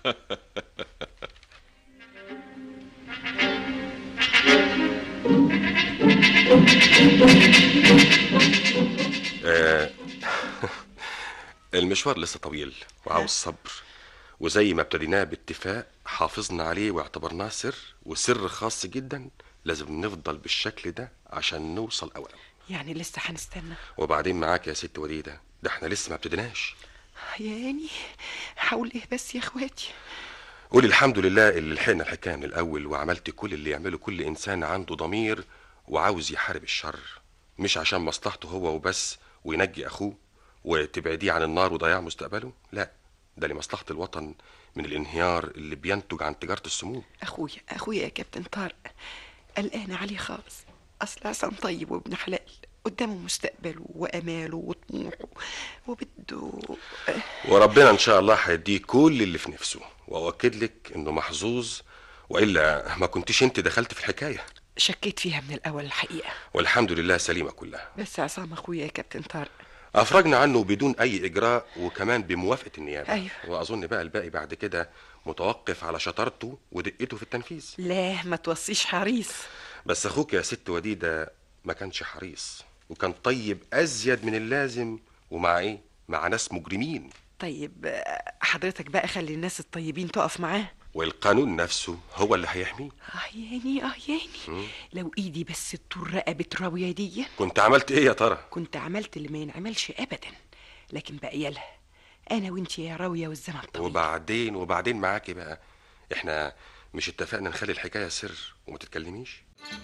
آه، المشوار لسه طويل وعاوز صبر وزي ما ابتديناه باتفاق حافظنا عليه واعتبرناه سر وسر خاص جدا لازم نفضل بالشكل ده عشان نوصل اولا يعني لسه هنستنى وبعدين معاك يا ست وليده ده احنا لسه ما ابتديناش يعني حاول ايه بس يا اخواتي قولي الحمد لله اللي لحقنا الحكايه من الاول وعملت كل اللي يعمله كل انسان عنده ضمير وعاوز يحارب الشر مش عشان مصلحته هو وبس وينجي اخوه وتبعديه عن النار وضياع مستقبله لا ده لمصلحه الوطن من الانهيار اللي بينتج عن تجاره السموم اخويا اخويا يا كابتن طارق قلقان عليه خالص اصل عصام طيب وابن حلال قدامه مستقبله واماله وطموحه وبده وربنا ان شاء الله هيديه كل اللي في نفسه واؤكد لك انه محظوظ والا ما كنتش انت دخلت في الحكايه شكيت فيها من الاول الحقيقه والحمد لله سليمه كلها بس عصام اخويا يا كابتن طارق افرجنا عنه بدون اي اجراء وكمان بموافقه النيابه أيوة. واظن بقى الباقي بعد كده متوقف على شطارته ودقته في التنفيذ لا ما توصيش حريص بس اخوك يا ست وديده ما كانش حريص وكان طيب ازيد من اللازم ومع ايه مع ناس مجرمين طيب آه، حضرتك بقى خلي الناس الطيبين تقف معاه والقانون نفسه هو اللي هيحميه اه يعني اه يعني لو ايدي بس تطول رقبة راوية دي كنت عملت ايه يا ترى كنت عملت اللي ما ينعملش ابدا لكن بقى لها انا وانت يا راوية والزمن طويل وبعدين وبعدين معاكي بقى احنا مش اتفقنا نخلي الحكايه سر وما تتكلميش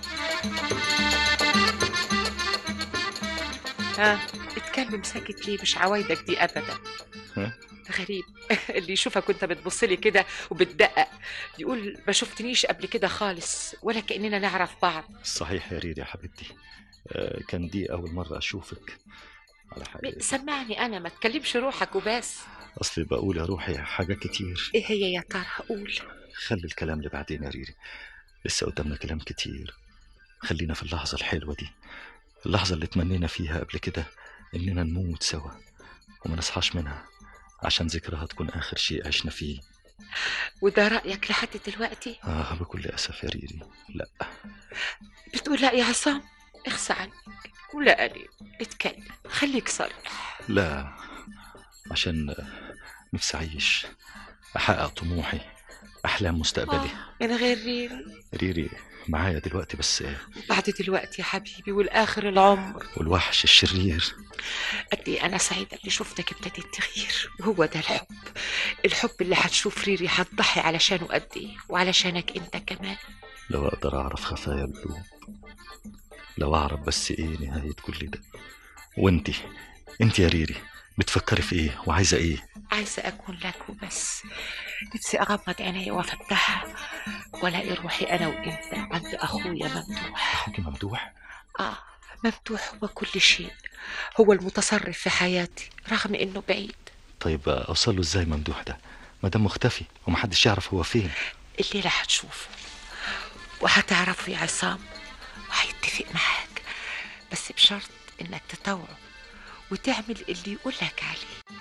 ها اتكلم ساكت ليه مش عوايدك دي ابدا ها؟ غريب اللي يشوفك وانت بتبص لي كده وبتدقق يقول ما شفتنيش قبل كده خالص ولا كاننا نعرف بعض صحيح يا ريت يا حبيبتي آه، كان دي أول مرة أشوفك على حاجة سمعني انا ما تكلمش روحك وبس أصلي بقول يا روحي حاجات كتير ايه هي يا ترى قول خلي الكلام لبعدين يا ريري لسه قدامنا كلام كتير خلينا في اللحظة الحلوة دي اللحظة اللي تمنينا فيها قبل كده إننا نموت سوا وما نصحاش منها عشان ذكرها تكون آخر شيء عشنا فيه وده رايك لحد دلوقتي آه بكل أسف يا ريري لا بتقول لا يا عصام اخسى عنك ولا قليل اتكلم خليك صريح لا عشان نفسي أعيش أحقق طموحي أحلام مستقبلي آه، من غير ريري ريري معايا دلوقتي بس بعد دلوقتي يا حبيبي والاخر العمر والوحش الشرير قد ايه انا سعيده اللي شفتك ابتديت تغير وهو ده الحب الحب اللي هتشوف ريري هتضحي علشانه قد ايه وعلشانك انت كمان لو أقدر أعرف خفايا القلوب لو أعرف بس إيه نهاية كل ده وإنتي إنتي يا ريري بتفكري في إيه وعايزة إيه عايزه اكون لك وبس نفسي اغمض عيني وافتحها والاقي روحي انا وانت عند اخويا ممدوح أخوكي ممدوح اه ممدوح هو كل شيء هو المتصرف في حياتي رغم انه بعيد طيب أوصل له إزاي ممدوح ده ما دام مختفي ومحدش يعرف هو فين الليله هتشوفه وهتعرفه يا عصام وهيتفق معاك بس بشرط انك تطوعه وتعمل اللي يقولك عليه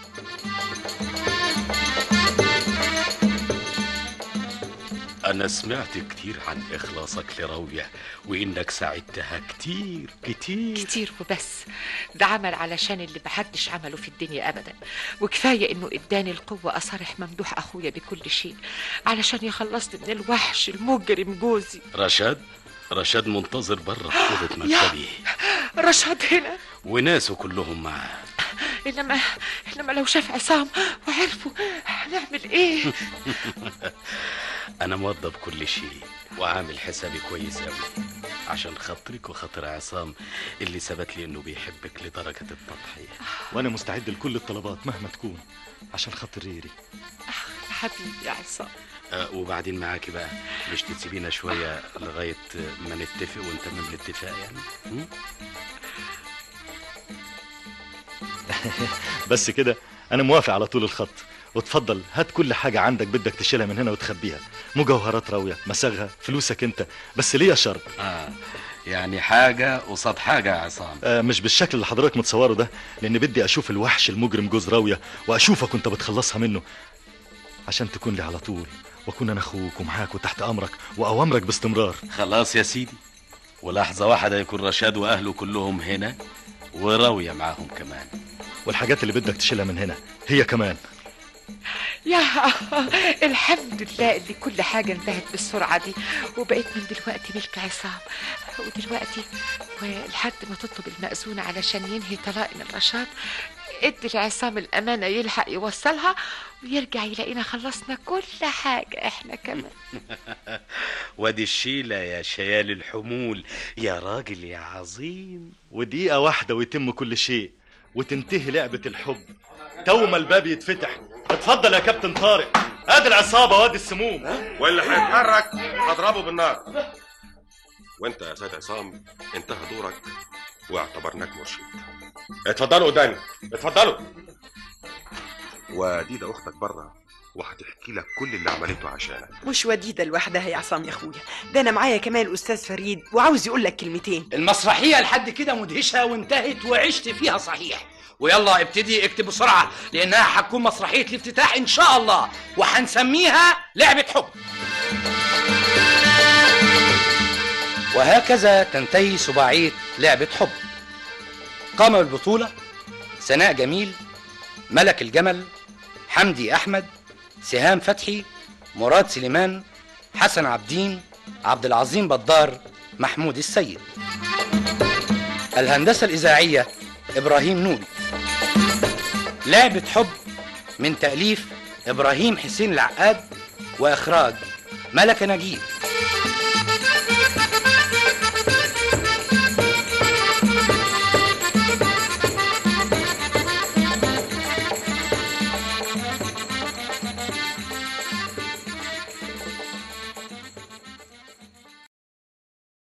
أنا سمعت كتير عن إخلاصك لراوية وإنك ساعدتها كتير كتير كتير وبس ده عمل علشان اللي محدش عمله في الدنيا ابدا وكفايه انه اداني القوه اصارح ممدوح اخويا بكل شيء علشان يخلصني من الوحش المجرم جوزي رشاد رشاد منتظر بره في أوضة مكتبي رشاد هنا وناسه كلهم معاه انما انما لو شاف عصام وعرفوا هنعمل ايه أنا موضب كل شيء وعامل حسابي كويس أوي عشان خاطرك وخاطر عصام اللي ثبت لي إنه بيحبك لدرجة التضحية وأنا مستعد لكل الطلبات مهما تكون عشان خاطر ريري حبيبي يا عصام أه وبعدين معاكي بقى مش تسيبينا شوية لغاية ما نتفق ونتمم الاتفاق يعني م? بس كده أنا موافق على طول الخط وتفضل هات كل حاجة عندك بدك تشيلها من هنا وتخبيها مجوهرات راوية مساغها فلوسك انت بس ليا شرط آه يعني حاجة قصاد حاجة يا عصام آه مش بالشكل اللي حضرتك متصوره ده لان بدي اشوف الوحش المجرم جوز راويه واشوفك وانت بتخلصها منه عشان تكون لي على طول واكون انا اخوك ومعاك وتحت امرك واوامرك باستمرار خلاص يا سيدي ولحظة واحدة يكون رشاد وأهله كلهم هنا وراوية معاهم كمان والحاجات اللي بدك تشيلها من هنا هي كمان يا الحمد لله اللي كل حاجة انتهت بالسرعة دي وبقيت من دلوقتي ملك عصام ودلوقتي ولحد ما تطلب المأذون علشان ينهي طلاق من رشاد ادي لعصام الأمانة يلحق يوصلها ويرجع يلاقينا خلصنا كل حاجة احنا كمان وادي الشيلة يا شيال الحمول يا راجل يا عظيم ودقيقه واحده ويتم كل شيء وتنتهي لعبه الحب تو ما الباب يتفتح اتفضل يا كابتن طارق ادي العصابه وادي السموم واللي هيتحرك هضربه بالنار وانت يا سيد عصام انتهى دورك واعتبرناك مرشد اتفضلوا قدامي اتفضلوا وديدة اختك بره وهتحكي لك كل اللي عملته عشانك مش وديدة لوحدها يا عصام يا اخويا ده انا معايا كمان الاستاذ فريد وعاوز يقول لك كلمتين المسرحية لحد كده مدهشة وانتهت وعشت فيها صحيح ويلا ابتدي اكتب بسرعة لأنها هتكون مسرحية الافتتاح إن شاء الله وهنسميها لعبة حب وهكذا تنتهي سباعية لعبة حب قام بالبطولة سناء جميل ملك الجمل حمدي أحمد سهام فتحي مراد سليمان حسن عبدين عبد العظيم بدار محمود السيد الهندسة الإذاعية إبراهيم نوري لعبة حب من تأليف إبراهيم حسين العقاد وإخراج ملك نجيب